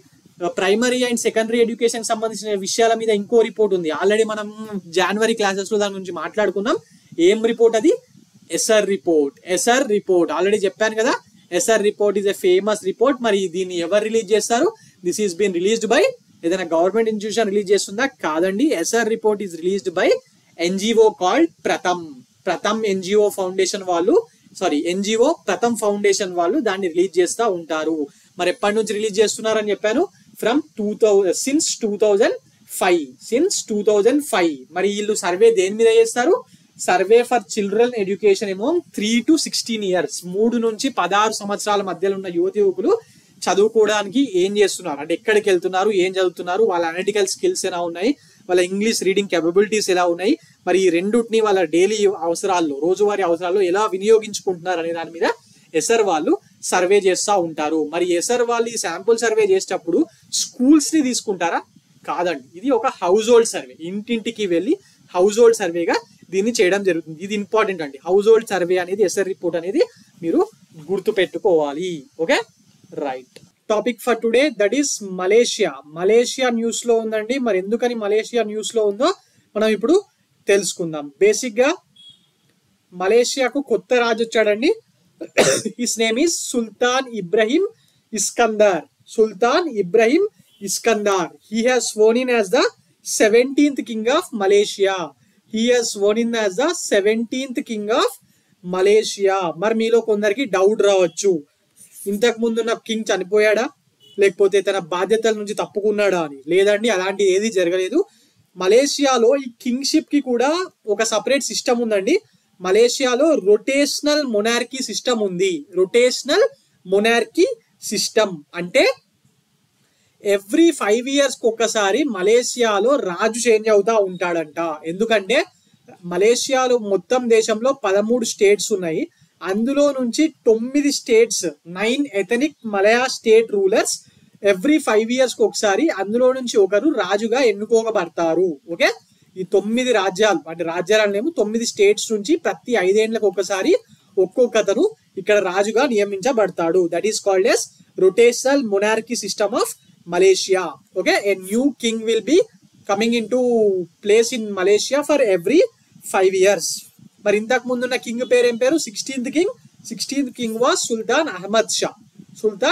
ప్రైమరీ అండ్ సెకండరీ ఎడ్యుకేషన్ సంబంధించిన విషయాల మీద ఇంకో రిపోర్ట్ ఉంది ఆల్రెడీ మనం జనవరి క్లాసెస్ లో దాని గురించి మాట్లాడుకున్నాం ఏం రిపోర్ట్ అది ASER report ASER report already చెప్పాను కదా ASER report is a famous report మరి దీన్ని ఎవరు రిలీజ్ చేస్తారు this is been released by ఏదైనా గవర్నమెంట్ ఇన్స్టిట్యూషన్ రిలీజ్ చేస్తుందా కాదండి ASER report is released by NGO called Pratham Pratham NGO foundation వాళ్ళు సారీ ఎన్జిఓ ప్రథమ్ ఫౌండేషన్ వాళ్ళు దాన్ని రిలీజ్ చేస్తా ఉంటారు మరి ఎప్పటి నుంచి రిలీజ్ చేస్తున్నారని చెప్పాను from two thousand since two thousand five since two thousand five మరి వీళ్ళు సర్వే దేని మీద చేస్తారు సర్వే ఫర్ చిల్డ్రన్ ఎడ్యుకేషన్ ఏమో త్రీ టు సిక్స్టీన్ ఇయర్స్ మూడు నుంచి పదహారు సంవత్సరాల మధ్యలో ఉన్న యువతి యువకులు చదువుకోవడానికి ఏం చేస్తున్నారు అంటే ఎక్కడికి వెళ్తున్నారు ఏం చదువుతున్నారు వాళ్ళ అనలిటికల్ స్కిల్స్ ఎలా ఉన్నాయి వాళ్ళ ఇంగ్లీష్ రీడింగ్ కేపబిలిటీస్ ఎలా ఉన్నాయి మరి ఈ రెండుటిని వాళ్ళ డైలీ అవసరాల్లో రోజువారీ అవసరాల్లో ఎలా వినియోగించుకుంటున్నారు అనే దాని మీద ఎస్ఆర్ వాళ్ళు సర్వే చేస్తూ ఉంటారు మరి ఎస్ఆర్ వాళ్ళు ఈ శాంపుల్ సర్వే చేసేటప్పుడు స్కూల్స్ ని తీసుకుంటారా కాదండి ఇది ఒక హౌస్ హోల్డ్ సర్వే ఇంటింటికి వెళ్ళి హౌస్ హోల్డ్ సర్వేగా దీన్ని చేయడం జరుగుతుంది ఇది ఇంపార్టెంట్ అండి హౌస్ హోల్డ్ సర్వే అనేది ఎస్ఆర్ రిపోర్ట్ అనేది మీరు గుర్తు పెట్టుకోవాలి okay right topic for today that is Malaysia Malaysia news లో ఉందండి మరి ఎందుకని మలేషియా న్యూస్ లో ఉందో మనం ఇప్పుడు తెలుసుకుందాం బేసిక్ గా మలేషియాకు కొత్త రాజు వచ్చాడండి his name is Sultan Ibrahim Iskandar Sultan Ibrahim Iskandar he has sworn in as the seventeenth king of Malaysia he has sworn in as the seventeenth king of Malaysia మరి మీలో కొందరికి డౌట్ రావచ్చు ఇంతకు ముందున్న కింగ్ చనిపోయాడా లేకపోతే తన బాధ్యతల నుంచి తప్పుకున్నాడా అని లేదండి అలాంటి ఏది జరగలేదు మలేషియాలో ఈ కింగ్షిప్ కి కూడా ఒక సపరేట్ సిస్టమ్ ఉందండి మలేషియాలో రొటేషనల్ మొనార్కీ సిస్టమ్ ఉంది రొటేషనల్ మొనార్కీ సిస్టమ్ అంటే ఎవ్రీ ఫైవ్ ఇయర్స్ కి ఒక్కసారి మలేషియాలో రాజు చేంజ్ అవుతా ఉంటాడంట ఎందుకంటే మలేషియాలో మొత్తం దేశంలో పదమూడు స్టేట్స్ ఉన్నాయి అందులో నుంచి తొమ్మిది states nine ethnic Malay state rulers every five years కి ఒకసారి అందులో నుంచి ఒకరు రాజుగా ఎన్నుకోబడతారు ఓకే ఈ తొమ్మిది రాజ్యాలు అంటే రాజ్యాలనేమో తొమ్మిది స్టేట్స్ నుంచి ప్రతి ఐదేళ్లకు ఒకసారి ఒక్కొక్కతను ఇక్కడ రాజుగా నియమించబడతాడు that is called as rotational monarchy system of Malaysia okay a new king will be coming in to place in Malaysia for every five years మరి ఇంతకు ముందున్న కింగ్ పేరు ఏం పేరు sixteenth king sixteenth king was Sultan Ahmad Shah Sultan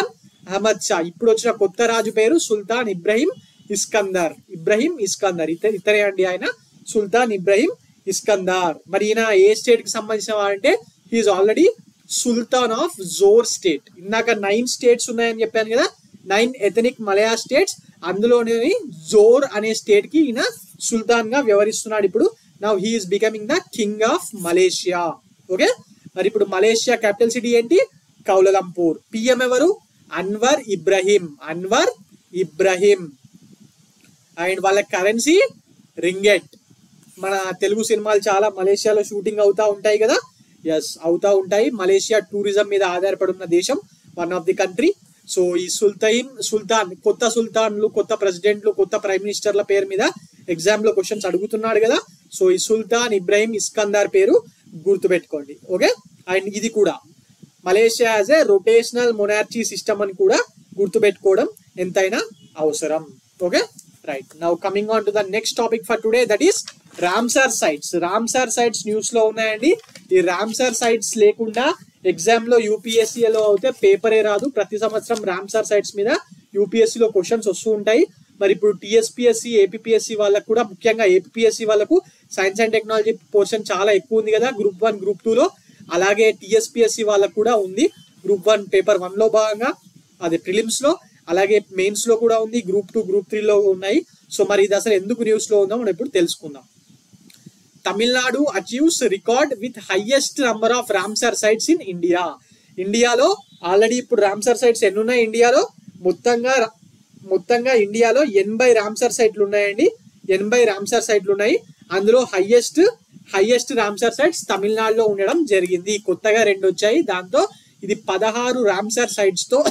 Ahmad Shah ఇప్పుడు వచ్చిన కొత్త రాజు పేరు Sultan Ibrahim Iskandar Ibrahim Iskandar ఇత ఇతరే అండి ఆయన సుల్తాన్ ఇబ్రహీం ఇస్కందార్ మరి ఈయన ఏ స్టేట్ కి సంబంధించిన వాడంటే he is already Sultan of Johor state ఇందాక నైన్ స్టేట్స్ ఉన్నాయని చెప్పాను కదా నైన్ ఎథనిక్ మలయా స్టేట్స్ అందులోనే జోర్ అనే స్టేట్ కి ఈయన సుల్తాన్ గా వ్యవహరిస్తున్నాడు ఇప్పుడు now he is becoming the king of Malaysia okay మరి ఇప్పుడు మలేషియా క్యాపిటల్ సిటీ ఏంటి కౌలలంపూర్ పిఎం ఎవరు Anwar Ibrahim Anwar Ibrahim and వాళ్ళ కరెన్సీ రింగెట్ మన తెలుగు సినిమాలు చాలా మలేషియాలో షూటింగ్ అవుతా ఉంటాయి కదా ఎస్ అవుతా ఉంటాయి మలేషియా టూరిజం మీద ఆధారపడి ఉన్న దేశం one of the country so ఈ సుల్తాన్ సుల్తాన్ కొత్త సుల్తాన్లు కొత్త ప్రెసిడెంట్లు కొత్త ప్రైమ్ మినిస్టర్ల పేరు మీద ఎగ్జామ్ లో క్వశ్చన్స్ అడుగుతున్నాడు కదా సో ఈ సుల్తాన్ ఇబ్రాహిం ఇస్కందార్ పేరు గుర్తుపెట్టుకోండి ఓకే అండ్ ఇది కూడా Malaysia as a rotational monarchy system అని కూడా గుర్తుపెట్టుకోవడం ఎంతైనా అవసరం okay right now coming on to the next topic for today that is Ramsar sites Ramsar sites news లో ఉన్నాయండి ఈ రామ్సార్ సైట్స్ లేకుండా ఎగ్జామ్ లో యూపీఎస్సీ లో అయితే పేపరే రాదు ప్రతి సంవత్సరం రామ్సార్ సైట్స్ మీద యూపీఎస్సీ లో క్వశ్చన్స్ వస్తూ ఉంటాయి మరి ఇప్పుడు టీఎస్పీఎస్సీ ఏపీఎస్సీ వాళ్ళకు కూడా ముఖ్యంగా ఏపీఎస్సీ వాళ్ళకు సైన్స్ అండ్ టెక్నాలజీ పోర్షన్ చాలా ఎక్కువ ఉంది కదా గ్రూప్ వన్ గ్రూప్ టూ లో అలాగే టీఎస్పీఎస్సీ వాళ్ళకు కూడా ఉంది గ్రూప్ వన్ పేపర్ వన్ లో భాగంగా అది ప్రిలిమ్స్ లో అలాగే మెయిన్స్ లో కూడా ఉంది గ్రూప్ టూ గ్రూప్ త్రీ లో ఉన్నాయి సో మరి ఇది అసలు ఎందుకు న్యూస్ లో ఉందో మనం ఇప్పుడు తెలుసుకుందాం Tamil Nadu achieves record with highest number of Ramsar sites in India ఇండియాలో ఆల్రెడీ ఇప్పుడు రామ్సార్ సైట్స్ ఎన్ని ఉన్నాయి ఇండియాలో మొత్తంగా మొత్తంగా ఇండియాలో ఎనభై రామ్సార్ సైట్లు ఉన్నాయండి ఎనభై రామ్సార్ సైట్లు ఉన్నాయి అందులో హైయెస్ట్ హైయెస్ట్ రామ్సార్ సైట్స్ తమిళనాడులో ఉండడం జరిగింది కొత్తగా రెండు వచ్చాయి దాంతో ఇది పదహారు రామ్సార్ సైట్స్ తో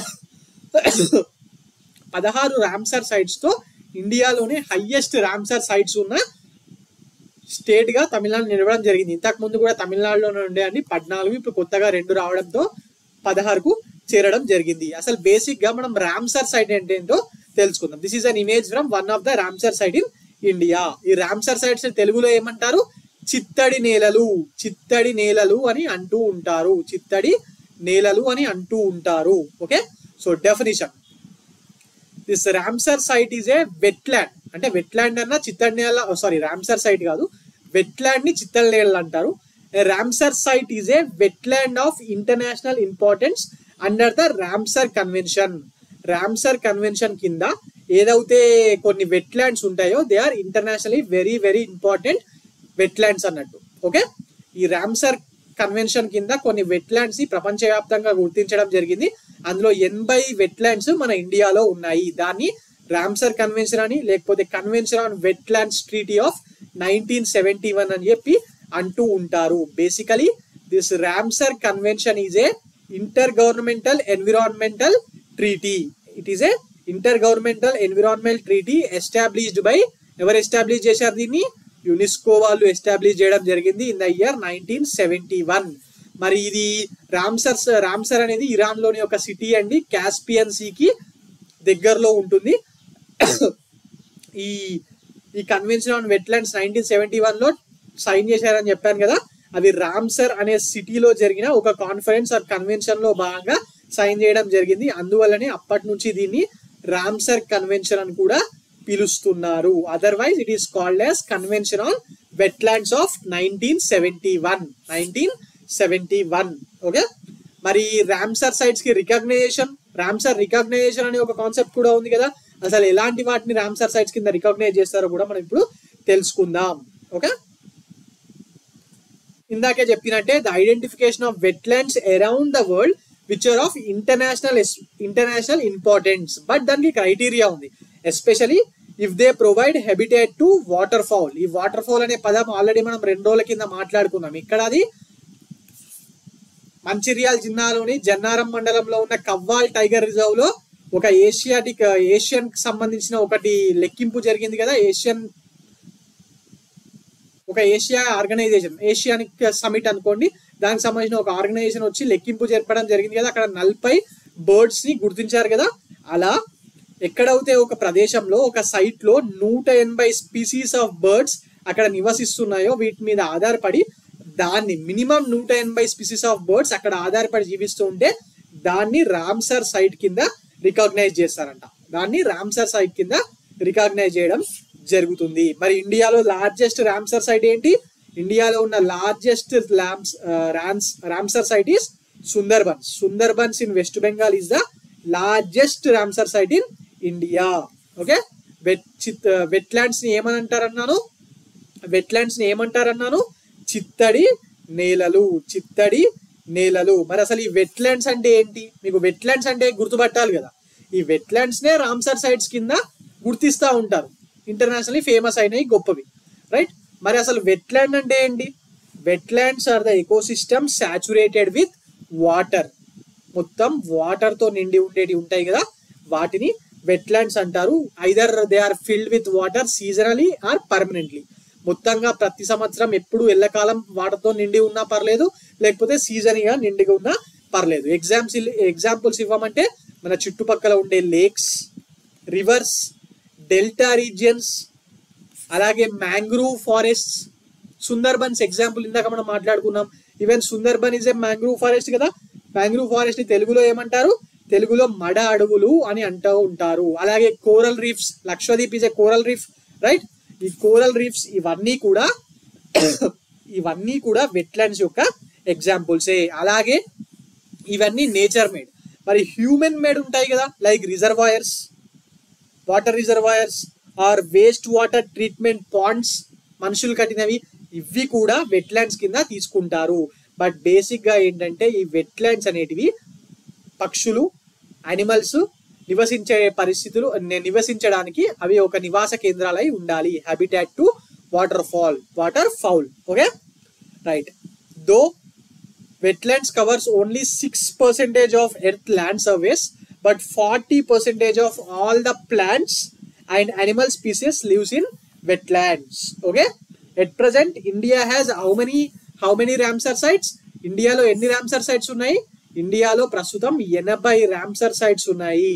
పదహారు రామ్సార్ సైట్స్ తో ఇండియాలోనే హైయెస్ట్ రామ్సార్ సైట్స్ ఉన్న స్టేట్ గా తమిళనాడు నిలవడం జరిగింది ఇంతకు ముందు కూడా తమిళనాడులోనే ఉండేయండి పద్నాలుగు ఇప్పుడు కొత్తగా రెండు రావడంతో పదహారుకు చేరడం జరిగింది అసలు బేసిక్ గా మనం రామ్సర్ సైట్ అంటే ఏంటో తెలుసుకుందాం this is an image from one of the Ramsar site in India ఈ రామ్సర్ సైట్స్ తెలుగులో ఏమంటారు చిత్తడి నేలలు చిత్తడి నేలలు అని అంటూ ఉంటారు చిత్తడి నేలలు అని అంటూ ఉంటారు okay so definition this Ramsar site is a wetland అంటే వెట్లాండ్ అన్న చిత్తడి నేల సారీ రామ్సర్ సైట్ కాదు వెట్లాండ్ ని చిత్తడి నేలలు అంటారు Ramsar site is a wetland of international importance under the Ramsar convention Ramsar convention కింద ఏదైతే కొన్ని వెట్లాండ్స్ ఉంటాయో they are internationally very very important wetlands అన్నట్టు ఓకే ఈ రామ్సర్ కన్వెన్షన్ కింద కొన్ని వెట్లాండ్స్ ని ప్రపంచవ్యాప్తంగా గుర్తించడం జరిగింది అందులో ఎనభై వెట్లాండ్స్ మన ఇండియాలో ఉన్నాయి దాన్ని రామ్సర్ కన్వెన్షన్ అని లేకపోతే convention on wetlands treaty of nineteen seventy one అని చెప్పి అంటూ ఉంటారు basically this Ramsar convention is a intergovernmental environmental treaty it is a intergovernmental environmental treaty established by ఎవరు ఎస్టాబ్లిష్ చేశారు దీన్ని యునెస్కో వాళ్ళు ఎస్టాబ్లిష్ చేయడం జరిగింది in the year nineteen seventy one మరి ఇది రామ్సర్ రామ్సర్ అనేది ఇరాన్ లోని ఒక సిటీ అండి కాస్పియన్ సీకి దగ్గరలో ఉంటుంది ఈ ఈ convention on wetlands nineteen seventy one లో సైన్ చేశారని చెప్పాను కదా అది రామ్సర్ అనే సిటీలో జరిగిన ఒక కాన్ఫరెన్స్ ఆర్ కన్వెన్షన్ లో భాగంగా సైన్ చేయడం జరిగింది అందువల్లనే అప్పటి నుంచి దీన్ని రామ్సర్ కన్వెన్షన్ అని కూడా పిలుస్తున్నారు otherwise it is called as convention on wetlands of nineteen seventy one nineteen seventy one okay మరి రామ్సర్ సైట్స్ కి రికగ్నైజేషన్ రామ్సర్ రికగ్నైజేషన్ అనే ఒక కాన్సెప్ట్ కూడా ఉంది కదా అసలు ఎలాంటి వాటిని రామ్సర్ సైట్స్ కింద రికగ్నైజ్ చేస్తారో కూడా మనం ఇప్పుడు తెలుసుకుందాం ఓకే ఇందాకే చెప్పినట్టే the identification of wetlands around the world which are of international international importance but దానికి క్రైటీరియా ఉంది especially if they provide habitat to waterfowl ఈ వాటర్ ఫౌల్ అనే పదం ఆల్రెడీ మనం రెండు రోజుల కింద మాట్లాడుకున్నాం ఇక్కడ అది మంచిర్యాల జిల్లాలోని జన్నారం మండలంలో ఉన్న కవ్వాల్ టైగర్ రిజర్వ్ లో ఒక ఏషియాటిక్ ఏషియన్ కి సంబంధించిన ఒకటి లెక్కింపు జరిగింది కదా ఏషియన్ ఒక ఏషియా ఆర్గనైజేషన్ ఏషియానిక్ సమిట్ అనుకోండి దానికి సంబంధించిన ఒక ఆర్గనైజేషన్ వచ్చి లెక్కింపు జరపడం జరిగింది కదా అక్కడ నలభై బర్డ్స్ ని గుర్తించారు కదా అలా ఎక్కడైతే ఒక ప్రదేశంలో ఒక సైట్ లో నూట ఎనభై స్పీసీస్ ఆఫ్ బర్డ్స్ అక్కడ నివసిస్తున్నాయో వీటి మీద ఆధారపడి దాన్ని మినిమం నూట ఎనభై స్పీసీస్ ఆఫ్ బర్డ్స్ అక్కడ ఆధారపడి జీవిస్తూ ఉంటే దాన్ని రామ్సర్ సైట్ కింద రికగ్నైజ్ చేస్తారంట దాన్ని రామ్సర్ సైట్ కింద రికగ్నైజ్ చేయడం జరుగుతుంది మరి ఇండియాలో లార్జెస్ట్ రామ్సర్ సైట్ ఏంటి ఇండియాలో ఉన్న లార్జెస్ట్ ల్యామ్స్ రామ్స్ Ramsar site is Sundarbans Sundarbans in West Bengal is the largest Ramsar site in India okay wet చిత్ వెట్లాండ్స్ ని ఏమని అంటారన్నాను వెట్లాండ్స్ ని ఏమంటారన్నాను చిత్తడి నేలలు చిత్తడి నేలలు మరి అసలు ఈ వెట్లాండ్స్ అంటే ఏంటి మీకు వెట్లాండ్స్ అంటే గుర్తుపట్టాలి కదా ఈ వెట్లాండ్స్ నే రామ్సర్ సైట్స్ కింద గుర్తిస్తూ ఉంటారు ఇంటర్నేషనల్లీ ఫేమస్ అయినాయి గొప్పవి రైట్ మరి అసలు వెట్లాండ్ అంటే ఏంటి wetlands are the ecosystem saturated with water మొత్తం వాటర్ తో నిండి ఉండేవి ఉంటాయి కదా వాటిని వెట్లాండ్స్ అంటారు either they are filled with water seasonally or permanently మొత్తంగా ప్రతి సంవత్సరం ఎప్పుడు ఎల్లకాలం వాటర్తో నిండి ఉన్నా పర్లేదు లేకపోతే సీజన్గా నిండిగా ఉన్నా పర్లేదు ఎగ్జామ్స్ ఎగ్జాంపుల్స్ ఇవ్వమంటే మన చుట్టుపక్కల ఉండే లేక్స్ రివర్స్ డెల్టా రీజియన్స్ అలాగే మ్యాంగ్రూవ్ ఫారెస్ట్ సుందర్బన్స్ ఎగ్జాంపుల్ ఇందాక మనం మాట్లాడుకున్నాం even Sundarban is a mangrove forest కదా మ్యాంగ్రూవ్ ఫారెస్ట్ ని తెలుగులో ఏమంటారు తెలుగులో మడ అడవులు అని అంటూ ఉంటారు అలాగే coral reefs Lakshadweep is a coral reef right ఈ కోరల్ రీఫ్స్ ఇవన్నీ కూడా ఇవన్నీ కూడా వెట్లాండ్స్ యొక్క ఎగ్జాంపుల్సే అలాగే ఇవన్నీ నేచర్ మేడ్ మరి హ్యూమన్ మేడ్ ఉంటాయి కదా like reservoirs water reservoirs or waste water treatment ponds మనుషులు కట్టినవి ఇవి కూడా వెట్లాండ్స్ కింద తీసుకుంటారు బట్ బేసిక్ గా ఏంటంటే ఈ వెట్లాండ్స్ అనేటివి పక్షులు అనిమల్స్ నివసించే పరిస్థితులు ని- నివసించడానికి అవి ఒక నివాస కేంద్రాలై ఉండాలి habitat to water fall waterfowl okay right though wetlands covers only 6 percentage of earth land surface but 40 percentage of all the plants and animal species lives in wetlands okay at present india has how many how many ramsar sites ఇండియాలో ఎన్ని Ramsar sites ఉన్నాయి ఇండియాలో ప్రస్తుతం ఎనభై Ramsar sites ఉన్నాయి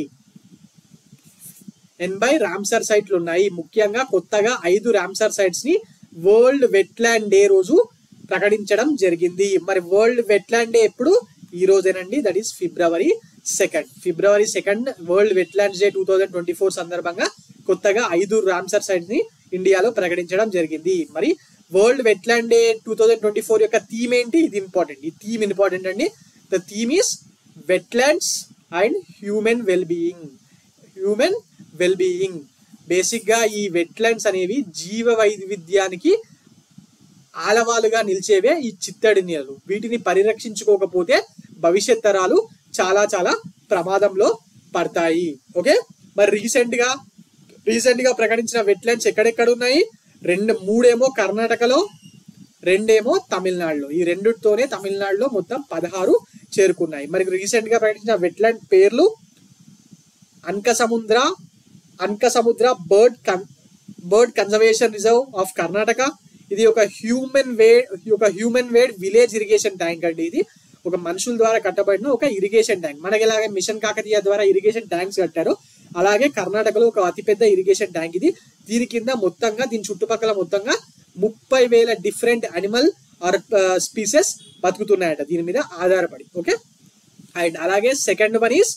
ఎనభై Ramsar సైట్లు ఉన్నాయి ముఖ్యంగా కొత్తగా ఐదు రామ్సర్ సైట్స్ ని వరల్డ్ వెట్లాండ్ డే రోజు ప్రకటించడం జరిగింది మరి వరల్డ్ వెట్లాండ్ డే ఎప్పుడు ఈ రోజేనండి that is February second February second world wetlands day two thousand twenty four సందర్భంగా కొత్తగా ఐదు రామ్సర్ సైట్స్ ని ఇండియాలో ప్రకటించడం జరిగింది మరి world wetland day two thousand twenty four యొక్క థీమ్ ఏంటి ఇది ఇంపార్టెంట్ ఈ థీమ్ ఇంపార్టెంట్ అండి the theme is wetlands and human well being human well being basic గా ఈ వెట్లాండ్స్ అనేవి జీవ వైవిధ్యానికి ఆలవాలుగా నిలిచేవే ఈ చిత్తడి నీళ్ళు వీటిని పరిరక్షించుకోకపోతే భవిష్యత్ తరాలు చాలా చాలా ప్రమాదంలో పడతాయి ఓకే మరి రీసెంట్ గా రీసెంట్ గా ప్రకటించిన వెట్లాండ్స్ ఎక్కడెక్కడ ఉన్నాయి రెండు మూడేమో కర్ణాటకలో రెండేమో తమిళనాడులో ఈ రెండుతోనే తమిళనాడులో మొత్తం పదహారు చేరుకున్నాయి మరి రీసెంట్ గా ప్రకటించిన వెట్లాండ్ పేర్లు అన్క సముద్ర అన్క సముద్ర బర్డ్ కన్ bird conservation reserve of Karnataka ఇది ఒక హ్యూమన్ వే ఒక హ్యూమన్ వేడ్ విలేజ్ ఇరిగేషన్ ట్యాంక్ అండి ఇది ఒక మనుషుల ద్వారా కట్టబడిన ఒక ఇరిగేషన్ ట్యాంక్ మనకి ఎలాగే మిషన్ కాకతీయ ద్వారా ఇరిగేషన్ ట్యాంక్స్ కట్టారు అలాగే కర్ణాటకలో ఒక అతిపెద్ద ఇరిగేషన్ ట్యాంక్ ఇది దీని కింద మొత్తంగా దీని చుట్టుపక్కల మొత్తంగా ముప్పై వేల డిఫరెంట్ అనిమల్ ఆర్ స్పీసెస్ బతుకుతున్నాయట దీని మీద ఆధారపడి ఓకే అండ్ అలాగే second one is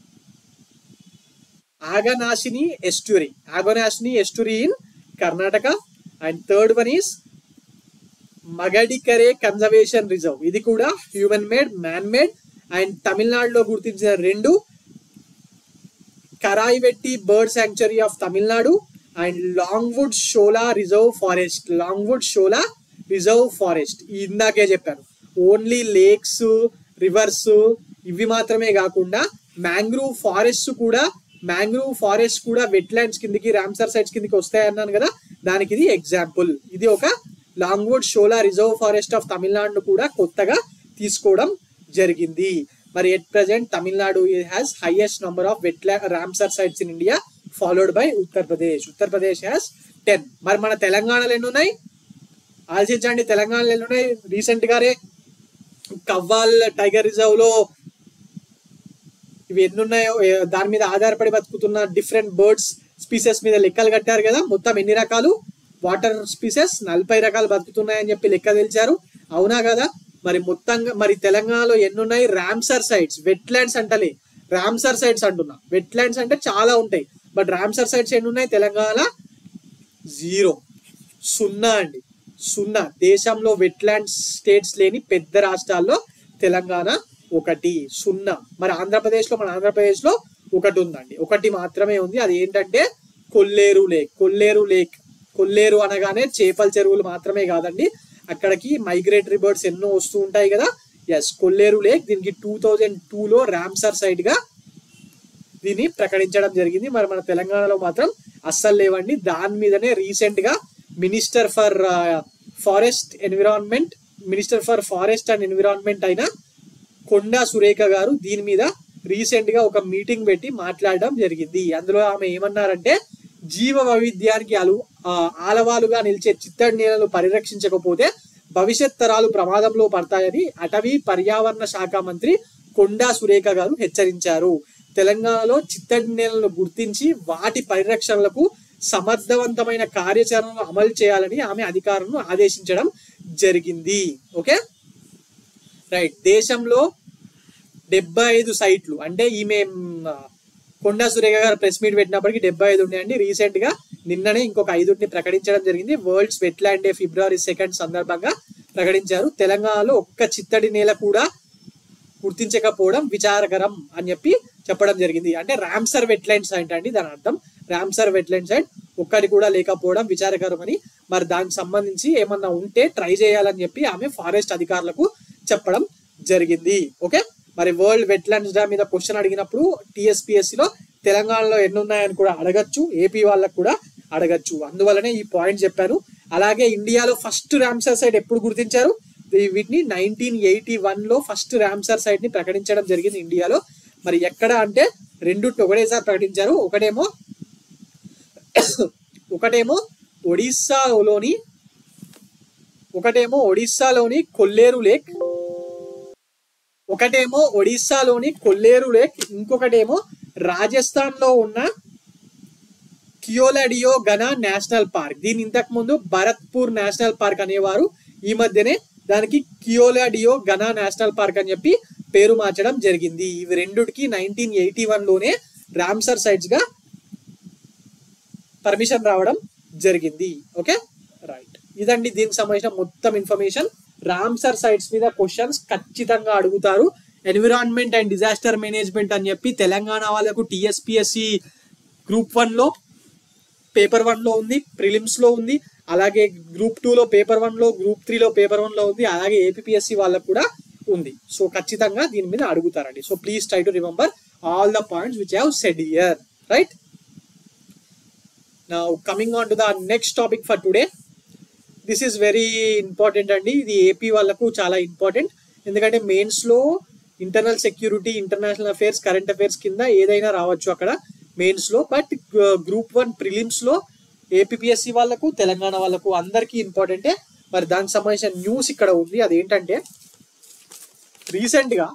ఆగనాశిని ఎస్టూరీ ఆగనాశిని ఎస్టూరీ in Karnataka and third one is మగడికరే conservation reserve ఇది కూడా human made man made and తమిళనాడులో గుర్తించిన రెండు కరాయివెట్టి bird sanctuary of Tamil Nadu and Longwood షోలా reserve forest Longwood షోలా reserve forest ఇందాకే చెప్పాను ఓన్లీ లేక్స్ రివర్స్ ఇవి మాత్రమే కాకుండా మ్యాంగ్రూవ్ ఫారెస్ట్ కూడా మ్యాంగ్రూవ్ ఫారెస్ట్ కూడా వెట్లాండ్స్ కిందకి రామ్సర్ సైట్స్ కిందకి వస్తాయి అన్నాను కదా దానికి ఇది ఎగ్జాంపుల్ ఇది ఒక Longwood షోలా reserve forest of Tamil Nadu కూడా కొత్తగా తీసుకోవడం జరిగింది మరి at present Tamil Nadu has highest number of వెట్లా Ramsar sites in India followed by Uttar Pradesh Uttar Pradesh has ten మరి మన తెలంగాణలో ఎన్ని ఉన్నాయి ఆలోచించండి తెలంగాణలో ఎన్ని ఉన్నాయి రీసెంట్ గానే కవ్వాల్ టైగర్ రిజర్వ్ లో ఇవి ఎన్ని ఉన్నాయో ఏ- దాని మీద ఆధారపడి బతుకుతున్న డిఫరెంట్ బర్డ్స్ స్పీసెస్ మీద లెక్కలు కట్టారు కదా మొత్తం ఎన్ని రకాలు వాటర్ స్పీసెస్ నలభై రకాలు బతుకుతున్నాయని చెప్పి లెక్క తెలిచారు అవునా కదా మరి మొత్తంగా మరి తెలంగాణలో ఎన్ని ఉన్నాయి రామ్సర్ సైట్స్ వెట్లాండ్స్ అంటలే రామ్సర్ సైట్స్ అంటున్నా వెట్లాండ్స్ అంటే చాలా ఉంటాయి బట్ రామ్సర్ సైట్స్ ఎన్ని ఉన్నాయి తెలంగాణ జీరో సున్నా అండి సున్నా దేశంలో వెట్లాండ్ స్టేట్స్ లేని పెద్ద రాష్ట్రాల్లో తెలంగాణ ఒకటి సున్నా మరి ఆంధ్రప్రదేశ్లో మన ఆంధ్రప్రదేశ్లో ఒకటి ఉందండి ఒకటి మాత్రమే ఉంది అది ఏంటంటే కొల్లేరు లేక్ కొల్లేరు లేక్ కొల్లేరు అనగానే చేపల చెరువులు మాత్రమే కాదండి అక్కడికి మైగ్రేటరీ బర్డ్స్ ఎన్నో వస్తూ ఉంటాయి కదా ఎస్ కొల్లేరు లేక్ దీనికి టూ థౌజండ్ టూలో రామ్సర్ సైట్ గా దీన్ని ప్రకటించడం జరిగింది మరి మన తెలంగాణలో మాత్రం అస్సలు లేవండి దాని మీదనే రీసెంట్ గా minister for forest environment minister for forest and environment అయిన కొండా సురేఖ గారు దీని మీద రీసెంట్ గా ఒక మీటింగ్ పెట్టి మాట్లాడడం జరిగింది అందులో ఆమె ఏమన్నారంటే జీవ వైవిధ్యానికి అలు ఆ, ఆలవాలుగా నిలిచే చిత్తడి నేలలు పరిరక్షించకపోతే భవిష్యత్ తరాలు ప్రమాదంలో పడతాయని అటవీ పర్యావరణ శాఖ మంత్రి కొండా సురేఖ గారు హెచ్చరించారు తెలంగాణలో చిత్తడి నేలను గుర్తించి వాటి పరిరక్షణలకు సమర్థవంతమైన కార్యాచరణను అమలు చేయాలని ఆమె అధికారులను ఆదేశించడం జరిగింది ఓకే రైట్ దేశంలో డెబ్బై ఐదు సైట్లు అంటే ఈమె మ్, కొండా సురేఖ గారు ప్రెస్ మీట్ పెట్టినప్పటికీ డెబ్బై ఐదు ఉన్నాయండి రీసెంట్ గా నిన్ననే ఇంకొక ఐదుని ప్రకటించడం జరిగింది worlds wetland day February second సందర్భంగా ప్రకటించారు తెలంగాణలో ఒక్క చిత్తడి నేల కూడా గుర్తించకపోవడం విచారకరం అని చెప్పి చెప్పడం జరిగింది అంటే రామ్సర్ వెట్లాండ్ సైట్ అండి దాని అర్థం రామ్సర్ వెట్లాండ్ సైట్ ఒక్కటి కూడా లేకపోవడం విచారకరం అని మరి దానికి సంబంధించి ఏమన్నా ఉంటే ట్రై చేయాలని చెప్పి ఆమె ఫారెస్ట్ అధికారులకు చెప్పడం జరిగింది ఓకే మరి వరల్డ్ వెట్లాండ్స్ డా మీద క్వశ్చన్ అడిగినప్పుడు TSPSC లో తెలంగాణలో ఎన్ని ఉన్నాయని కూడా అడగచ్చు ఏపీ వాళ్ళకు కూడా అడగచ్చు అందువల్లనే ఈ పాయింట్ చెప్పాను అలాగే ఇండియాలో ఫస్ట్ రామ్సర్ సైట్ ఎప్పుడు గుర్తించారు ఈ వీటిని నైన్టీన్ ఎయిటీ వన్ లో ఫస్ట్ రామ్సర్ సైట్ ని ప్రకటించడం జరిగింది ఇండియాలో మరి ఎక్కడ అంటే రెండుటిని ఒకటేసారి ప్రకటించారు ఒకటేమో ఒకటేమో ఒడిస్సాలోని ఒకటేమో ఒడిస్సాలోని కొల్లేరు లేక్ ఒకటేమో ఒడిస్సాలోని కొల్లేరు లేక్ ఇంకొకటేమో రాజస్థాన్ లో ఉన్న కియోలడియో గనా నేషనల్ పార్క్ దీని ఇంతకు ముందు భరత్పూర్ నేషనల్ పార్క్ అనేవారు ఈ మధ్యనే దానికి కియోలడియో గనా నేషనల్ పార్క్ అని చెప్పి పేరు మార్చడం జరిగింది ఇవి రెండుకి నైన్టీన్ ఎయిటీ వన్ లోనే రామ్సర్ సైట్స్ గా పర్మిషన్ రావడం జరిగింది ఓకే రైట్ ఇదండి దీనికి సంబంధించిన మొత్తం ఇన్ఫర్మేషన్ రామ్సర్ సైట్స్ మీద క్వశ్చన్స్ ఖచ్చితంగా అడుగుతారు ఎన్విరాన్మెంట్ అండ్ డిజాస్టర్ మేనేజ్మెంట్ అని చెప్పి తెలంగాణ వాళ్ళకు టిఎస్పిఎస్సి గ్రూప్ వన్ లో పేపర్ వన్ లో ఉంది ప్రిలిమ్స్ లో ఉంది అలాగే గ్రూప్ టూ లో పేపర్ వన్ లో గ్రూప్ త్రీ లో పేపర్ వన్ లో ఉంది అలాగే ఏపీఎస్సి వాళ్ళకు కూడా ఉంది సో ఖచ్చితంగా దీని మీద అడుగుతారండి so please try to remember all the points which have said here right నా coming on to the next topic for today this is very important అండి ఇది ఏపీ వాళ్ళకు చాలా ఇంపార్టెంట్ ఎందుకంటే మెయిన్స్ లో internal security international affairs current affairs కింద ఏదైనా రావచ్చు అక్కడ మెయిన్స్ లో బట్ గ్రూప్ వన్ ప్రిలిమ్స్ లో ఏపీఎస్సి వాళ్ళకు తెలంగాణ వాళ్ళకు అందరికీ ఇంపార్టెంటే మరి దానికి సంబంధించిన న్యూస్ ఇక్కడ ఉంది అదేంటంటే రీసెంట్ గా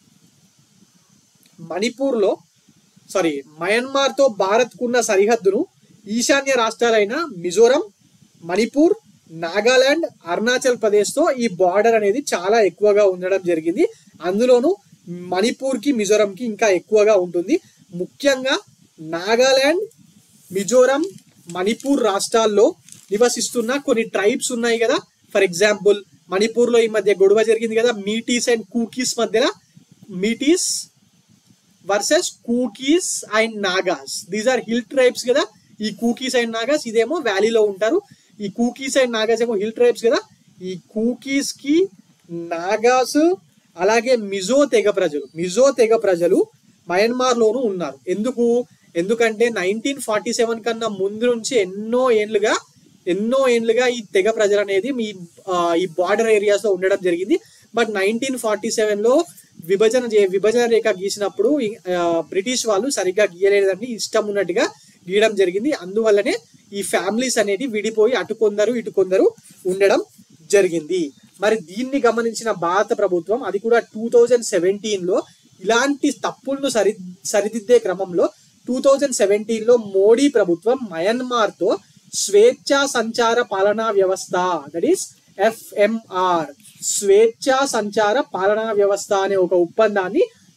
మణిపూర్ లో సారీ మయన్మార్ తో భారత్ కున్న సరిహద్దును ఈశాన్య రాష్ట్రాలైన మిజోరం మణిపూర్ నాగాలాండ్ అరుణాచల్ ప్రదేశ్ తో ఈ బార్డర్ అనేది చాలా ఎక్కువగా ఉండడం జరిగింది అందులోను మణిపూర్ కి మిజోరం కి ఇంకా ఎక్కువగా ఉంటుంది ముఖ్యంగా నాగాలాండ్ మిజోరం మణిపూర్ రాష్ట్రాల్లో నివసిస్తున్న కొన్ని ట్రైబ్స్ ఉన్నాయి కదా ఫర్ ఎగ్జాంపుల్ మణిపూర్ లో ఈ మధ్య గొడవ జరిగింది కదా మీటీస్ అండ్ కూకీస్ మధ్యన Meiteis versus Kukis and Nagas these are hill tribes కదా ఈ కూకీస్ అండ్ నాగాస్ ఇదేమో వ్యాలీలో ఉంటారు ఈ కూకీస్ అండ్ నాగాస్ ఏమో హిల్ ట్రైబ్స్ కదా ఈ కూకీస్ కి నాగాస్ అలాగే మిజో తెగ ప్రజలు మిజో తెగ ప్రజలు మయన్మార్ లోను ఉన్నారు ఎందుకు ఎందుకంటే నైన్టీన్ ఫార్టీ సెవెన్ కన్నా ముందు నుంచి ఎన్నో ఏండ్లుగా ఎన్నో ఏండ్లుగా ఈ తెగ ప్రజలు అనేది మీ ఆ, ఈ బార్డర్ ఏరియాస్ లో ఉండడం జరిగింది బట్ నైన్టీన్ ఫార్టీ సెవెన్ లో విభజన చే- విభజన రేఖ గీసినప్పుడు ఈ- ఆ, బ్రిటిష్ వాళ్ళు సరిగ్గా గీయలేదని ఇష్టం ఉన్నట్టుగా గీయడం జరిగింది అందువల్లనే ఈ ఫ్యామిలీస్ అనేది విడిపోయి అటు కొందరు ఇటు కొందరు ఉండడం జరిగింది మరి దీన్ని గమనించిన భారత ప్రభుత్వం అది కూడా టూ థౌజండ్ సెవెంటీన్ లో ఇలాంటి తప్పులను సరి సరిదిద్దే క్రమంలో టూ థౌజండ్ సెవెంటీన్ లో మోడీ ప్రభుత్వం మయన్మార్ తో స్వేచ్ఛా సంచార పాలనా వ్యవస్థ దట్ ఈస్ ఎఫ్ఎంఆర్ స్వేచ్ఛా సంచార పాలనా వ్యవస్థ అనే ఒక ఒప్పందాన్ని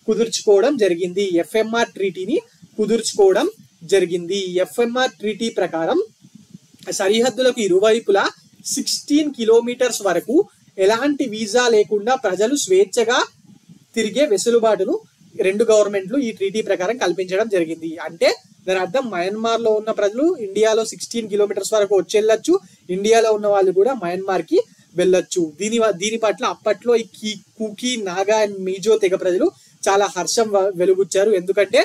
కుదుర్చుకోవడం జరిగింది ఎఫ్ఎంఆర్ ట్రీటీని కుదుర్చుకోవడం జరిగింది ఎఫ్ఎంఆర్ ట్రీటీ ప్రకారం సరిహద్దులకు ఇరువైపులా సిక్స్టీన్ కిలోమీటర్స్ వరకు ఎలాంటి వీసా లేకుండా ప్రజలు స్వేచ్ఛగా తిరిగే వెసులుబాటును రెండు గవర్నమెంట్లు ఈ ట్రీటీ ప్రకారం కల్పించడం జరిగింది అంటే దాని అర్థం మయన్మార్ లో ఉన్న ప్రజలు ఇండియాలో సిక్స్టీన్ కిలోమీటర్స్ వరకు వచ్చి వెళ్ళొచ్చు ఇండియాలో ఉన్న వాళ్ళు కూడా మయన్మార్ కి వెళ్ళొచ్చు దీని వ- దీని పట్ల అప్పట్లో ఈ కీ కుకీ నాగా అండ్ మీజో తెగ ప్రజలు చాలా హర్షం వ- వెలుగుచ్చారు ఎందుకంటే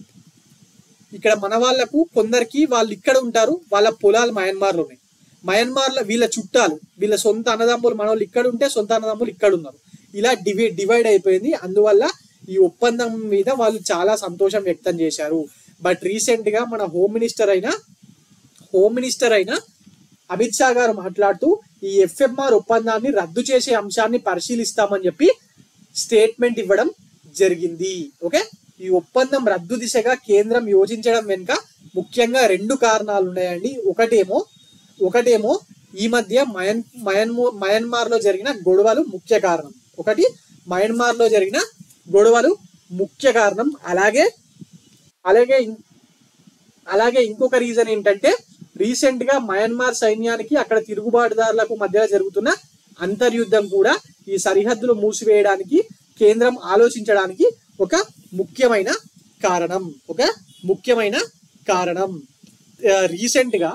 ఇక్కడ మన వాళ్ళకు కొందరికి వాళ్ళు ఇక్కడ ఉంటారు వాళ్ళ పొలాలు మయన్మార్ లో ఉన్నాయి మయన్మార్ లో వీళ్ళ చుట్టాలు వీళ్ళ సొంత అన్నదమ్ములు మన వాళ్ళు ఇక్కడ ఉంటే సొంత అన్నదమ్ములు ఇక్కడ ఉన్నారు ఇలా డివై డివైడ్ అయిపోయింది అందువల్ల ఈ ఒప్పందం మీద వాళ్ళు చాలా సంతోషం వ్యక్తం చేశారు బట్ రీసెంట్ గా మన హోమ్ మినిస్టర్ అయిన హోమ్ మినిస్టర్ అయిన అమిత్ షా గారు మాట్లాడుతూ ఈ ఎఫ్ఎంఆర్ ఒప్పందాన్ని రద్దు చేసే అంశాన్ని పరిశీలిస్తామని చెప్పి స్టేట్మెంట్ ఇవ్వడం జరిగింది ఓకే ఈ ఒప్పందం రద్దు దిశగా కేంద్రం యోచించడం వెనుక ముఖ్యంగా రెండు కారణాలు ఉన్నాయండి ఒకటేమో ఒకటేమో ఈ మధ్య మయన్ మయన్మో మయన్మార్ లో జరిగిన గొడవలు ముఖ్య కారణం ఒకటి మయన్మార్ లో జరిగిన గొడవలు ముఖ్య కారణం అలాగే అలాగే ఇం- అలాగే ఇంకొక రీజన్ ఏంటంటే రీసెంట్ గా మయన్మార్ సైన్యానికి అక్కడ తిరుగుబాటుదారులకు మధ్య జరుగుతున్న అంతర్యుద్ధం కూడా ఈ సరిహద్దులు మూసివేయడానికి కేంద్రం ఆలోచించడానికి ఒక ముఖ్యమైన కారణం ఒక ముఖ్యమైన కారణం రీసెంట్ గా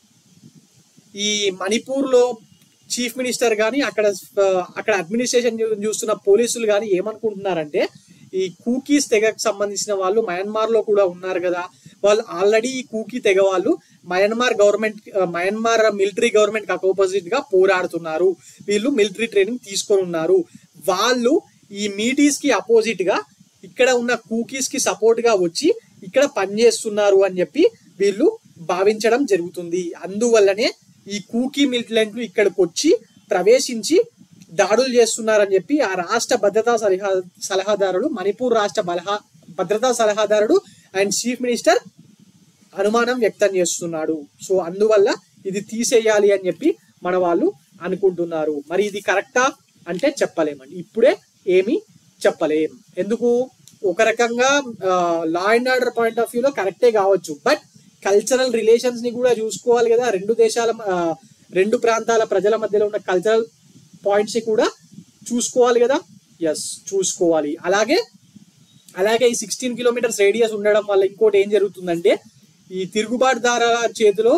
ఈ మణిపూర్ లో చీఫ్ మినిస్టర్ గాని అక్కడ ఆ, అక్కడ అడ్మినిస్ట్రేషన్ చూస్తున్న పోలీసులు గాని ఏమనుకుంటున్నారంటే ఈ కూకీస్ తెగకు సంబంధించిన వాళ్ళు మయన్మార్ లో కూడా ఉన్నారు కదా వాళ్ళు ఆల్రెడీ ఈ కూకీ తెగ వాళ్ళు మయన్మార్ గవర్నమెంట్ ఆ, మయన్మార్ మిలిటరీ గవర్నమెంట్ కి అపోజిట్ గా పోరాడుతున్నారు వీళ్ళు మిలిటరీ ట్రైనింగ్ తీసుకొని ఉన్నారు వాళ్ళు ఈ మీటీస్ కి అపోజిట్ గా ఇక్కడ ఉన్న కూకీస్ కి సపోర్ట్ గా వచ్చి ఇక్కడ పనిచేస్తున్నారు అని చెప్పి వీళ్ళు భావించడం జరుగుతుంది అందువల్లనే ఈ కూకీ మిలిటెంట్లు ఇక్కడికి వచ్చి ప్రవేశించి దాడులు చేస్తున్నారని చెప్పి ఆ రాష్ట్ర భద్రతా సలహా సలహాదారుడు మణిపూర్ రాష్ట్ర బలహా భద్రతా సలహాదారుడు అండ్ చీఫ్ మినిస్టర్ అనుమానం వ్యక్తం చేస్తున్నాడు సో అందువల్ల ఇది తీసేయాలి అని చెప్పి మన వాళ్ళు అనుకుంటున్నారు మరి ఇది కరెక్టా అంటే చెప్పలేమండి ఇప్పుడే ఏమీ చెప్పలేం ఎందుకు ఒక రకంగా law and order point of వ్యూలో కరెక్టే కావచ్చు బట్ కల్చరల్ రిలేషన్స్ ని కూడా చూసుకోవాలి కదా రెండు దేశాల ఆ, రెండు ప్రాంతాల ప్రజల మధ్యలో ఉన్న కల్చరల్ పాయింట్స్ ని కూడా చూసుకోవాలి కదా ఎస్ చూసుకోవాలి అలాగే అలాగే ఈ సిక్స్టీన్ కిలోమీటర్స్ రేడియస్ ఉండడం వల్ల ఇంకోటి ఏం జరుగుతుందంటే ఈ తిరుగుబాటుదారుల చేతిలో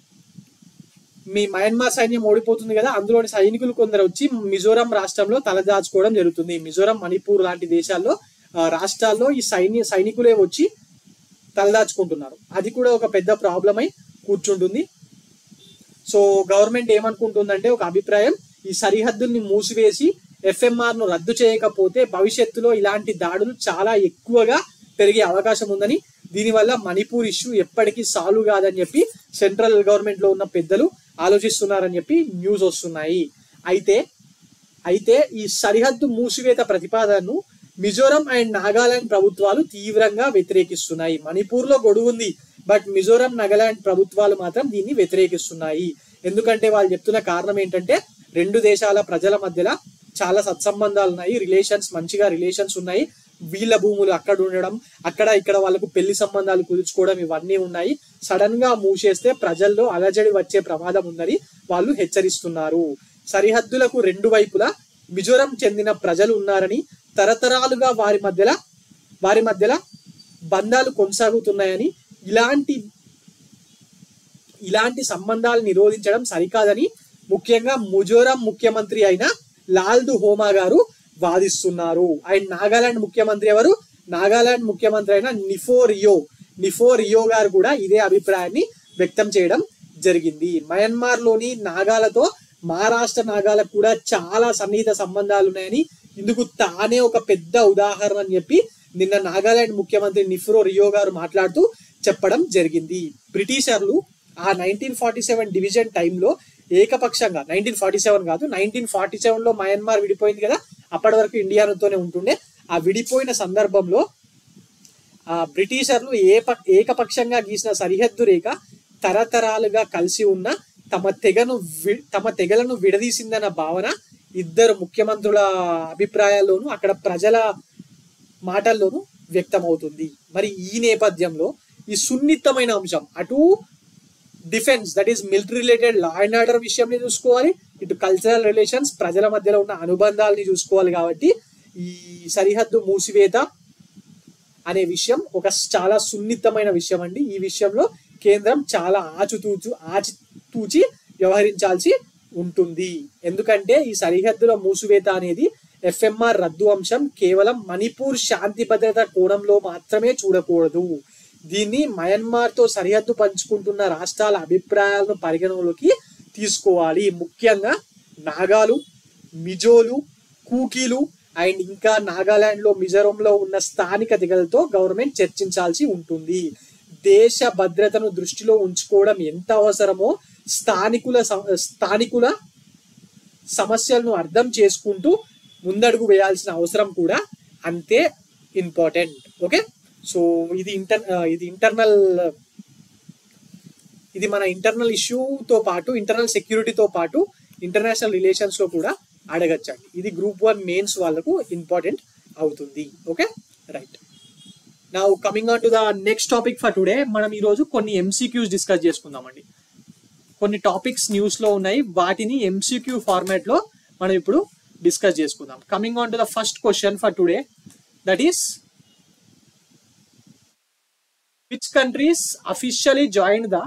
మీ మయన్మార్ సైన్యం ఓడిపోతుంది కదా అందులోని సైనికులు కొందరు వచ్చి మిజోరాం రాష్ట్రంలో తలదాచుకోవడం జరుగుతుంది మిజోరాం మణిపూర్ లాంటి దేశాల్లో ఆ, రాష్ట్రాల్లో ఈ సైన్య సైనికులే వచ్చి తలదాచుకుంటున్నారు అది కూడా ఒక పెద్ద ప్రాబ్లం అయి కూర్చుంటుంది సో గవర్నమెంట్ ఏమనుకుంటుందంటే ఒక అభిప్రాయం ఈ సరిహద్దుల్ని మూసివేసి ఎఫ్ఎంఆర్ ను రద్దు చేయకపోతే భవిష్యత్తులో ఇలాంటి దాడులు చాలా ఎక్కువగా పెరిగే అవకాశం ఉందని దీనివల్ల మణిపూర్ ఇష్యూ ఎప్పటికీ సాల్వ్ కాదని చెప్పి సెంట్రల్ గవర్నమెంట్ లో ఉన్న పెద్దలు ఆలోచిస్తున్నారని చెప్పి న్యూస్ వస్తున్నాయి అయితే అయితే ఈ సరిహద్దు మూసివేత ప్రతిపాదనను మిజోరం అండ్ నాగాలాండ్ ప్రభుత్వాలు తీవ్రంగా వ్యతిరేకిస్తున్నాయి మణిపూర్ లో గొడువు ఉంది బట్ మిజోరం నాగాలాండ్ ప్రభుత్వాలు మాత్రం దీన్ని వ్యతిరేకిస్తున్నాయి ఎందుకంటే వాళ్ళు చెప్తున్న కారణం ఏంటంటే రెండు దేశాల ప్రజల మధ్యలో చాలా సత్సంబంధాలు ఉన్నాయి రిలేషన్స్ మంచిగా రిలేషన్స్ ఉన్నాయి వీళ్ళ భూములు అక్కడ ఉండడం అక్కడ ఇక్కడ వాళ్ళకు పెళ్లి సంబంధాలు కుదుర్చుకోవడం ఇవన్నీ ఉన్నాయి సడన్ గా మూసేస్తే ప్రజల్లో అలజడి వచ్చే ప్రమాదం ఉందని వాళ్ళు హెచ్చరిస్తున్నారు సరిహద్దులకు రెండు వైపులా మిజోరం చెందిన ప్రజలు ఉన్నారని తరతరాలుగా వారి మధ్యలో వారి మధ్యలో బంధాలు కొనసాగుతున్నాయని ఇలాంటి ఇలాంటి సంబంధాలు నిరోధించడం సరికాదని ముఖ్యంగా మిజోరాం ముఖ్యమంత్రి అయిన లాల్దు హోమా గారు వాదిస్తున్నారు అండ్ నాగాలాండ్ ముఖ్యమంత్రి ఎవరు నాగాలాండ్ ముఖ్యమంత్రి అయిన నిఫో రియో నిఫో రియో గారు కూడా ఇదే అభిప్రాయాన్ని వ్యక్తం చేయడం జరిగింది మయన్మార్ లోని నాగాలతో మహారాష్ట్ర నాగాలకు కూడా చాలా సన్నిహిత సంబంధాలు ఉన్నాయని ఇందుకు తానే ఒక పెద్ద ఉదాహరణ అని చెప్పి నిన్న నాగాలాండ్ ముఖ్యమంత్రి నిఫ్రో రియో గారు మాట్లాడుతూ చెప్పడం జరిగింది బ్రిటిషర్లు ఆ నైన్టీన్ ఫార్టీ సెవెన్ డివిజన్ టైంలో ఏకపక్షంగా నైన్టీన్ ఫార్టీ సెవెన్ కాదు నైన్టీన్ ఫార్టీ సెవెన్ లో మయన్మార్ విడిపోయింది కదా అప్పటి వరకు ఇండియాతోనే ఉంటుండే ఆ విడిపోయిన సందర్భంలో ఆ బ్రిటిషర్లు ఏ ప- ఏకపక్షంగా గీసిన సరిహద్దు రేఖ తరతరాలుగా కలిసి ఉన్న తమ తెగను వి- తమ తెగలను విడదీసిందన్న భావన ఇద్దరు ముఖ్యమంత్రుల అభిప్రాయాల్లోనూ అక్కడ ప్రజల మాటల్లోనూ వ్యక్తమవుతుంది మరి ఈ నేపథ్యంలో ఈ సున్నితమైన అంశం అటు defence that is military related law and order విషయంని చూసుకోవాలి ఇటు కల్చరల్ రిలేషన్స్ ప్రజల మధ్యలో ఉన్న అనుబంధాలని చూసుకోవాలి కాబట్టి ఈ సరిహద్దు మూసివేత అనే విషయం ఒక చాలా సున్నితమైన విషయం అండి ఈ విషయంలో కేంద్రం చాలా ఆచితూచు ఆచితూచి వ్యవహరించాల్సి ఉంటుంది ఎందుకంటే ఈ సరిహద్దుల మూసివేత అనేది ఎఫ్ఎంఆర్ రద్దు అంశం కేవలం మణిపూర్ శాంతి భద్రత కోణంలో మాత్రమే చూడకూడదు దీన్ని మయన్మార్తో సరిహద్దు పంచుకుంటున్న రాష్ట్రాల అభిప్రాయాలను పరిగణలోకి తీసుకోవాలి ముఖ్యంగా నాగాలు మిజోలు కూకీలు అండ్ ఇంకా నాగాలాండ్ లో మిజోరంలో ఉన్న స్థానిక తెగలతో గవర్నమెంట్ చర్చించాల్సి ఉంటుంది దేశ భద్రతను దృష్టిలో ఉంచుకోవడం ఎంత అవసరమో స్థానికుల స- స్థానికుల సమస్యలను అర్థం చేసుకుంటూ ముందడుగు వేయాల్సిన అవసరం కూడా అంతే ఇంపార్టెంట్ ఓకే సో ఇది ఇంటర్ ఆ, ఇది ఇంటర్నల్ ఇది మన ఇంటర్నల్ ఇష్యూతో పాటు ఇంటర్నల్ సెక్యూరిటీతో పాటు ఇంటర్నేషనల్ రిలేషన్స్ లో కూడా అడగచ్చండి ఇది గ్రూప్ వన్ మెయిన్స్ వాళ్ళకు ఇంపార్టెంట్ అవుతుంది ఓకే రైట్ నా coming on to the next topic for today మనం ఈరోజు కొన్ని ఎంసీక్యూస్ డిస్కస్ చేసుకుందామండి కొన్ని టాపిక్స్ న్యూస్ లో ఉన్నాయి వాటిని ఎంసీక్యూ ఫార్మాట్ లో మనం ఇప్పుడు డిస్కస్ చేసుకుందాం coming on to the first question for today that is which countries officially join the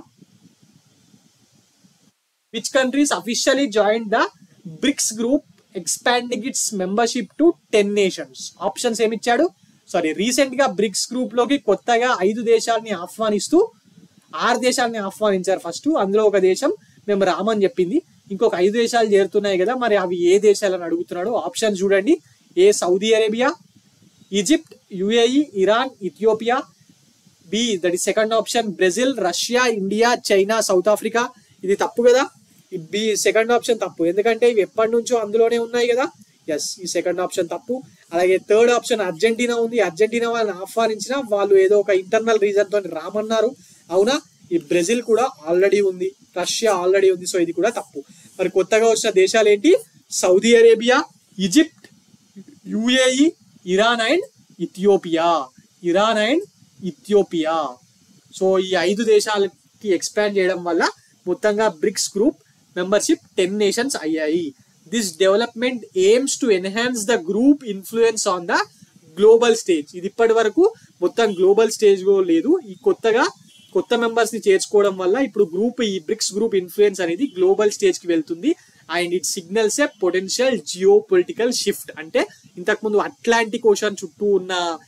which countries officially join the BRICS group expanding its membership to ten nations options ఏమిచ్చాడు sorry recent గా BRICS group లోకి కొత్తగా ఐదు దేశాలని ఆహ్వానిస్తూ ఆరు దేశాలని ఆహ్వానించారు ఫస్ట్ అందులో ఒక దేశం మేము రామని చెప్పింది ఇంకొక ఐదు దేశాలు చేరుతున్నాయి కదా మరి అవి ఏ దేశాలని అడుగుతున్నాడు ఆప్షన్ చూడండి A Saudi Arabia Egypt UAE Iran Ethiopia B that ఈ second option Brazil Russia India China South Africa ఇది తప్పు కదా ఈ బి సెకండ్ ఆప్షన్ తప్పు ఎందుకంటే ఇవి ఎప్పటి నుంచో అందులోనే ఉన్నాయి కదా ఎస్ ఈ సెకండ్ ఆప్షన్ తప్పు అలాగే థర్డ్ ఆప్షన్ అర్జెంటీనా ఉంది అర్జెంటీనా వాళ్ళని ఆహ్వానించిన వాళ్ళు ఏదో ఒక ఇంటర్నల్ రీజన్ తో రామన్నారు అవునా ఈ బ్రెజిల్ కూడా ఆల్రెడీ ఉంది రష్యా ఆల్రెడీ ఉంది సో ఇది కూడా తప్పు మరి కొత్తగా వచ్చిన దేశాలు ఏంటి Saudi Arabia Egypt UAE Iran and Ethiopia Iran and Ethiopia so ఈ ఐదు దేశాలకి ఎక్స్పాండ్ చేయడం వల్ల మొత్తంగా BRICS group membership ten nations అయ్యాయి this development aims to enhance the group influence on the global stage ఇది ఇప్పటి వరకు మొత్తం గ్లోబల్ స్టేజ్ లో లేదు ఈ కొత్తగా కొత్త మెంబర్స్ ని చేర్చుకోవడం వల్ల ఇప్పుడు గ్రూప్ ఈ బ్రిక్స్ గ్రూప్ ఇన్ఫ్లుయెన్స్ అనేది గ్లోబల్ స్టేజ్ కి వెళ్తుంది and it signals a potential geopolitical shift అంటే ఇంతకుముందు అట్లాంటిక్ ఓషన్ చుట్టూ ఉన్న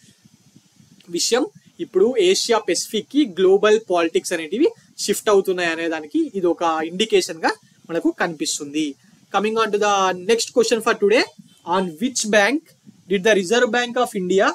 విషయం ఇప్పుడు ఏషియా పెసిఫిక్ కి గ్లోబల్ పాలిటిక్స్ అనేటివి షిఫ్ట్ అవుతున్నాయి అనే దానికి ఇది ఒక ఇండికేషన్ గా మనకు కనిపిస్తుంది coming on to the next question for today on which bank did the Reserve Bank of India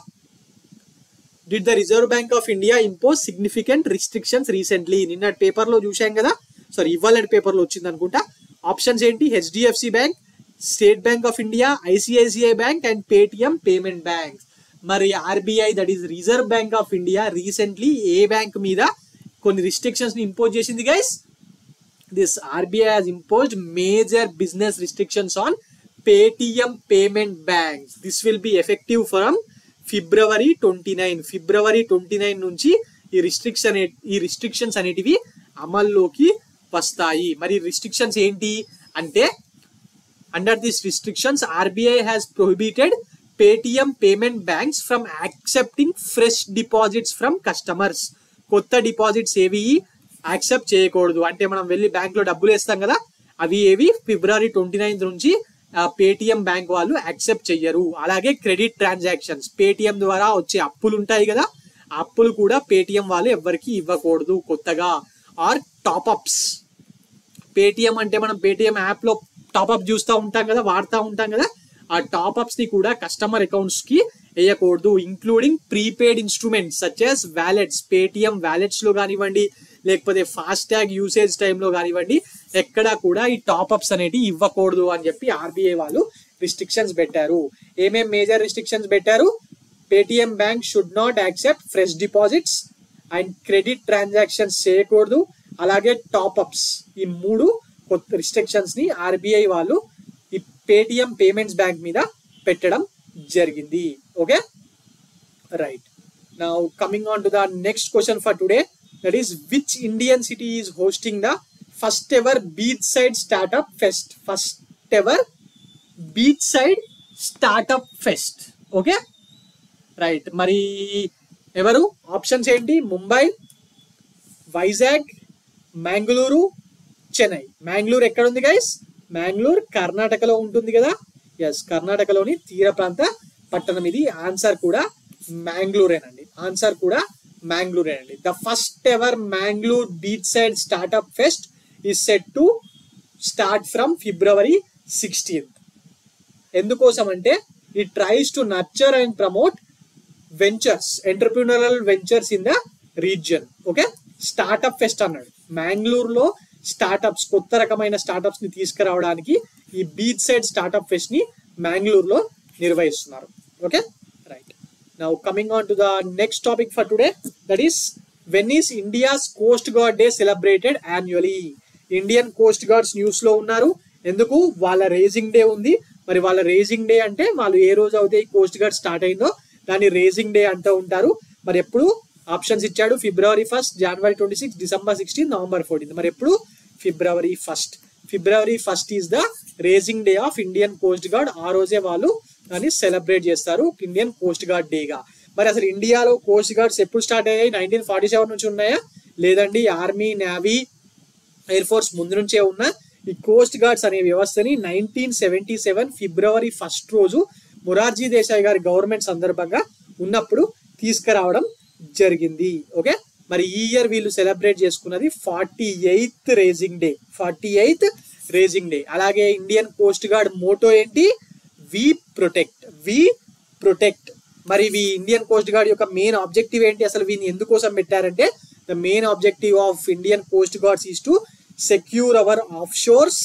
did the Reserve Bank of India impose significant restrictions recently నిన్న పేపర్ లో చూసాం కదా సారీ ఇవాళ పేపర్ లో వచ్చింది అనుకుంటా ఆప్షన్స్ ఏంటి HDFC bank State Bank of India ICICI bank and Paytm payment bank మరి RBI that is Reserve Bank of India recently a bank మీద కొన్ని రిస్ట్రిక్షన్స్ ని ఇంపోజ్ చేసింది guys this RBI has imposed major business restrictions on Paytm payment banks. This will be effective from February twenty nine February twenty nine నుంచి ఈ restriction ఈ restrictions అనేటివి అమల్లోకి వస్తాయి మరి రిస్ట్రిక్షన్స్ ఏంటి అంటే under this restrictions RBI has prohibited Paytm payment banks from accepting fresh deposits from customers కొత్త డిపాజిట్స్ ఏవి యాక్సెప్ట్ చేయకూడదు అంటే మనం వెళ్ళి బ్యాంక్ లో డబ్బులు వేస్తాం కదా అవి ఏవి ఫిబ్రవరి ట్వంటీ నైన్త్ నుంచి పేటిఎం బ్యాంక్ వాళ్ళు యాక్సెప్ట్ చెయ్యరు అలాగే క్రెడిట్ ట్రాన్సాక్షన్స్ పేటిఎం ద్వారా వచ్చే అప్పులు ఉంటాయి కదా ఆ అప్పులు కూడా పేటిఎం వాళ్ళు ఎవ్వరికి ఇవ్వకూడదు కొత్తగా ఆర్ టాప్అప్స్ పేటిఎం అంటే మనం పేటిఎం యాప్ లో టాప్అప్ చూస్తూ ఉంటాం కదా వాడుతూ ఉంటాం కదా ఆ టాప్అప్స్ ని కూడా కస్టమర్ అకౌంట్స్ కి వేయకూడదు including prepaid instruments such as wallets Paytm wallets లో కానివ్వండి లేకపోతే ఫాస్ట్ ట్యాగ్ యూసేజ్ టైంలో కానివ్వండి ఎక్కడా కూడా ఈ టాప్అప్స్ అనేటివి ఇవ్వకూడదు అని చెప్పి ఆర్బీఐ వాళ్ళు రిస్ట్రిక్షన్స్ పెట్టారు ఏమేం మేజర్ రిస్ట్రిక్షన్స్ పెట్టారు Paytm bank should not accept fresh deposits and credit transactions చేయకూడదు అలాగే టాప్అప్స్ ఈ మూడు కొత్త రిస్ట్రిక్షన్స్ ని ఆర్బీఐ వాళ్ళు ఈ పేటిఎం పేమెంట్స్ బ్యాంక్ మీద పెట్టడం జరిగింది okay right now coming on to the next question for today that is which Indian city is hosting the first ever beach side startup fest first ever beach side startup fest okay right మరి ఎవరు options ఏంటి ముంబై వైజాగ్ మ్యాంగ్లూరు చెన్నై మ్యాంగ్లూరు ఎక్కడ ఉంది guys Mangalore కర్ణాటకలో ఉంటుంది కదా yes కర్ణాటకలోని తీర ప్రాంత పట్టణం ఇది ఆన్సర్ కూడా మ్యాంగ్లూరేనండి ఆన్సర్ కూడా మ్యాంగ్లూరేనండి the first ever Mangalore beach side startup fest is set to start from February sixteenth ఎందుకోసం అంటే ఈ tries to nurture and promote ventures entrepreneurial ventures in the region okay startup fest అన్నాడు మ్యాంగ్లూరులో స్టార్ట్అప్స్ కొత్త రకమైన స్టార్ట్అప్స్ ని తీసుకురావడానికి ఈ బీచ్ సైడ్ స్టార్ట్అప్ ఫెస్ట్ ని మ్యాంగ్లూరులో నిర్వహిస్తున్నారు okay right now coming on to the next topic for today that is when is India's coast guard day celebrated annually Indian coast guards news లో ఉన్నారు ఎందుకు వాళ్ళ రేజింగ్ డే ఉంది మరి వాళ్ళ రేజింగ్ డే అంటే వాళ్ళు ఏ రోజు అయితే ఈ కోస్ట్ గార్డ్ స్టార్ట్ అయిందో దాన్ని రేజింగ్ డే అంటూ ఉంటారు మరి ఎప్పుడు ఆప్షన్స్ ఇచ్చాడు February first January twenty six December sixteen November fourteen మరి ఎప్పుడు February first February first is the raising day of Indian coast guard ఆ రోజే వాళ్ళు దాన్ని సెలబ్రేట్ చేస్తారు ఇండియన్ కోస్ట్ గార్డ్ డేగా మరి అసలు ఇండియాలో కోస్ట్ గార్డ్స్ ఎప్పుడు స్టార్ట్ అయ్యాయి నైన్టీన్ ఫార్టీ సెవెన్ నుంచి ఉన్నాయా లేదండి ఆర్మీ నేవీ ఎయిర్ ఫోర్స్ ముందు నుంచే ఉన్న ఈ కోస్ట్ గార్డ్స్ అనే వ్యవస్థని nineteen seventy seven February first రోజు మొరార్జీ దేశాయ్ గారి గవర్నమెంట్ సందర్భంగా ఉన్నప్పుడు తీసుకురావడం జరిగింది ఓకే మరి ఈ ఇయర్ వీళ్ళు సెలబ్రేట్ చేసుకున్నది forty eighth raising day forty eighth raising day అలాగే ఇండియన్ కోస్ట్ గార్డ్ మోటో ఏంటి వి ప్రొటెక్ట్ వి ప్రొటెక్ట్ మరి వి ఇండియన్ కోస్ట్ గార్డ్ యొక్క మెయిన్ ఆబ్జెక్టివ్ ఏంటి అసలు వీని ఎందుకోసం పెట్టారంటే the main objective of Indian coast guards is to secure our of shores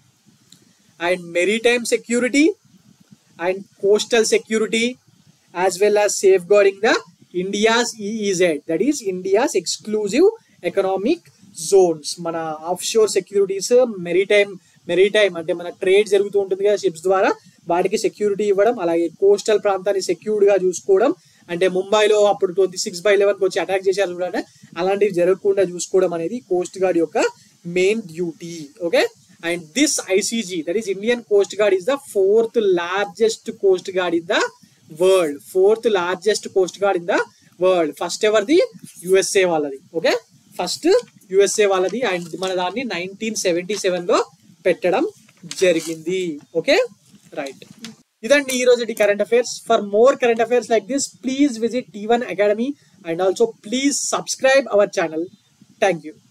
and maritime security and coastal security as well as safeguarding the India's EEZ that is India's exclusive economic zones మన of sure securities maritime maritime అంటే మన trade జరుగుతూ ఉంటుంది కదా ships ద్వారా వాటికి security ఇవ్వడం అలాగే కోస్టల్ ప్రాంతాన్ని సెక్యూర్డ్ గా చూసుకోవడం అంటే ముంబైలో అప్పుడు ట్వంటీ సిక్స్ బై లెవెన్ వచ్చి అటాక్ చేశారు చూడండి అలాంటివి జరగకుండా చూసుకోవడం అనేది కోస్ట్ గార్డ్ యొక్క main duty okay and this ICG that is Indian coast guard is the fourth largest coast guard in the world fourth largest coast guard in the world first ఎవరిది యుఎస్ఏ వాళ్ళది ఓకే ఫస్ట్ యుఎస్ఏ వాళ్ళది and మన దాన్ని nineteen seventy seven లో పెట్టడం జరిగింది okay right ఇదండి ఈ రోజు current affairs for more current affairs like this please visit T one academy and also please subscribe our channel thank you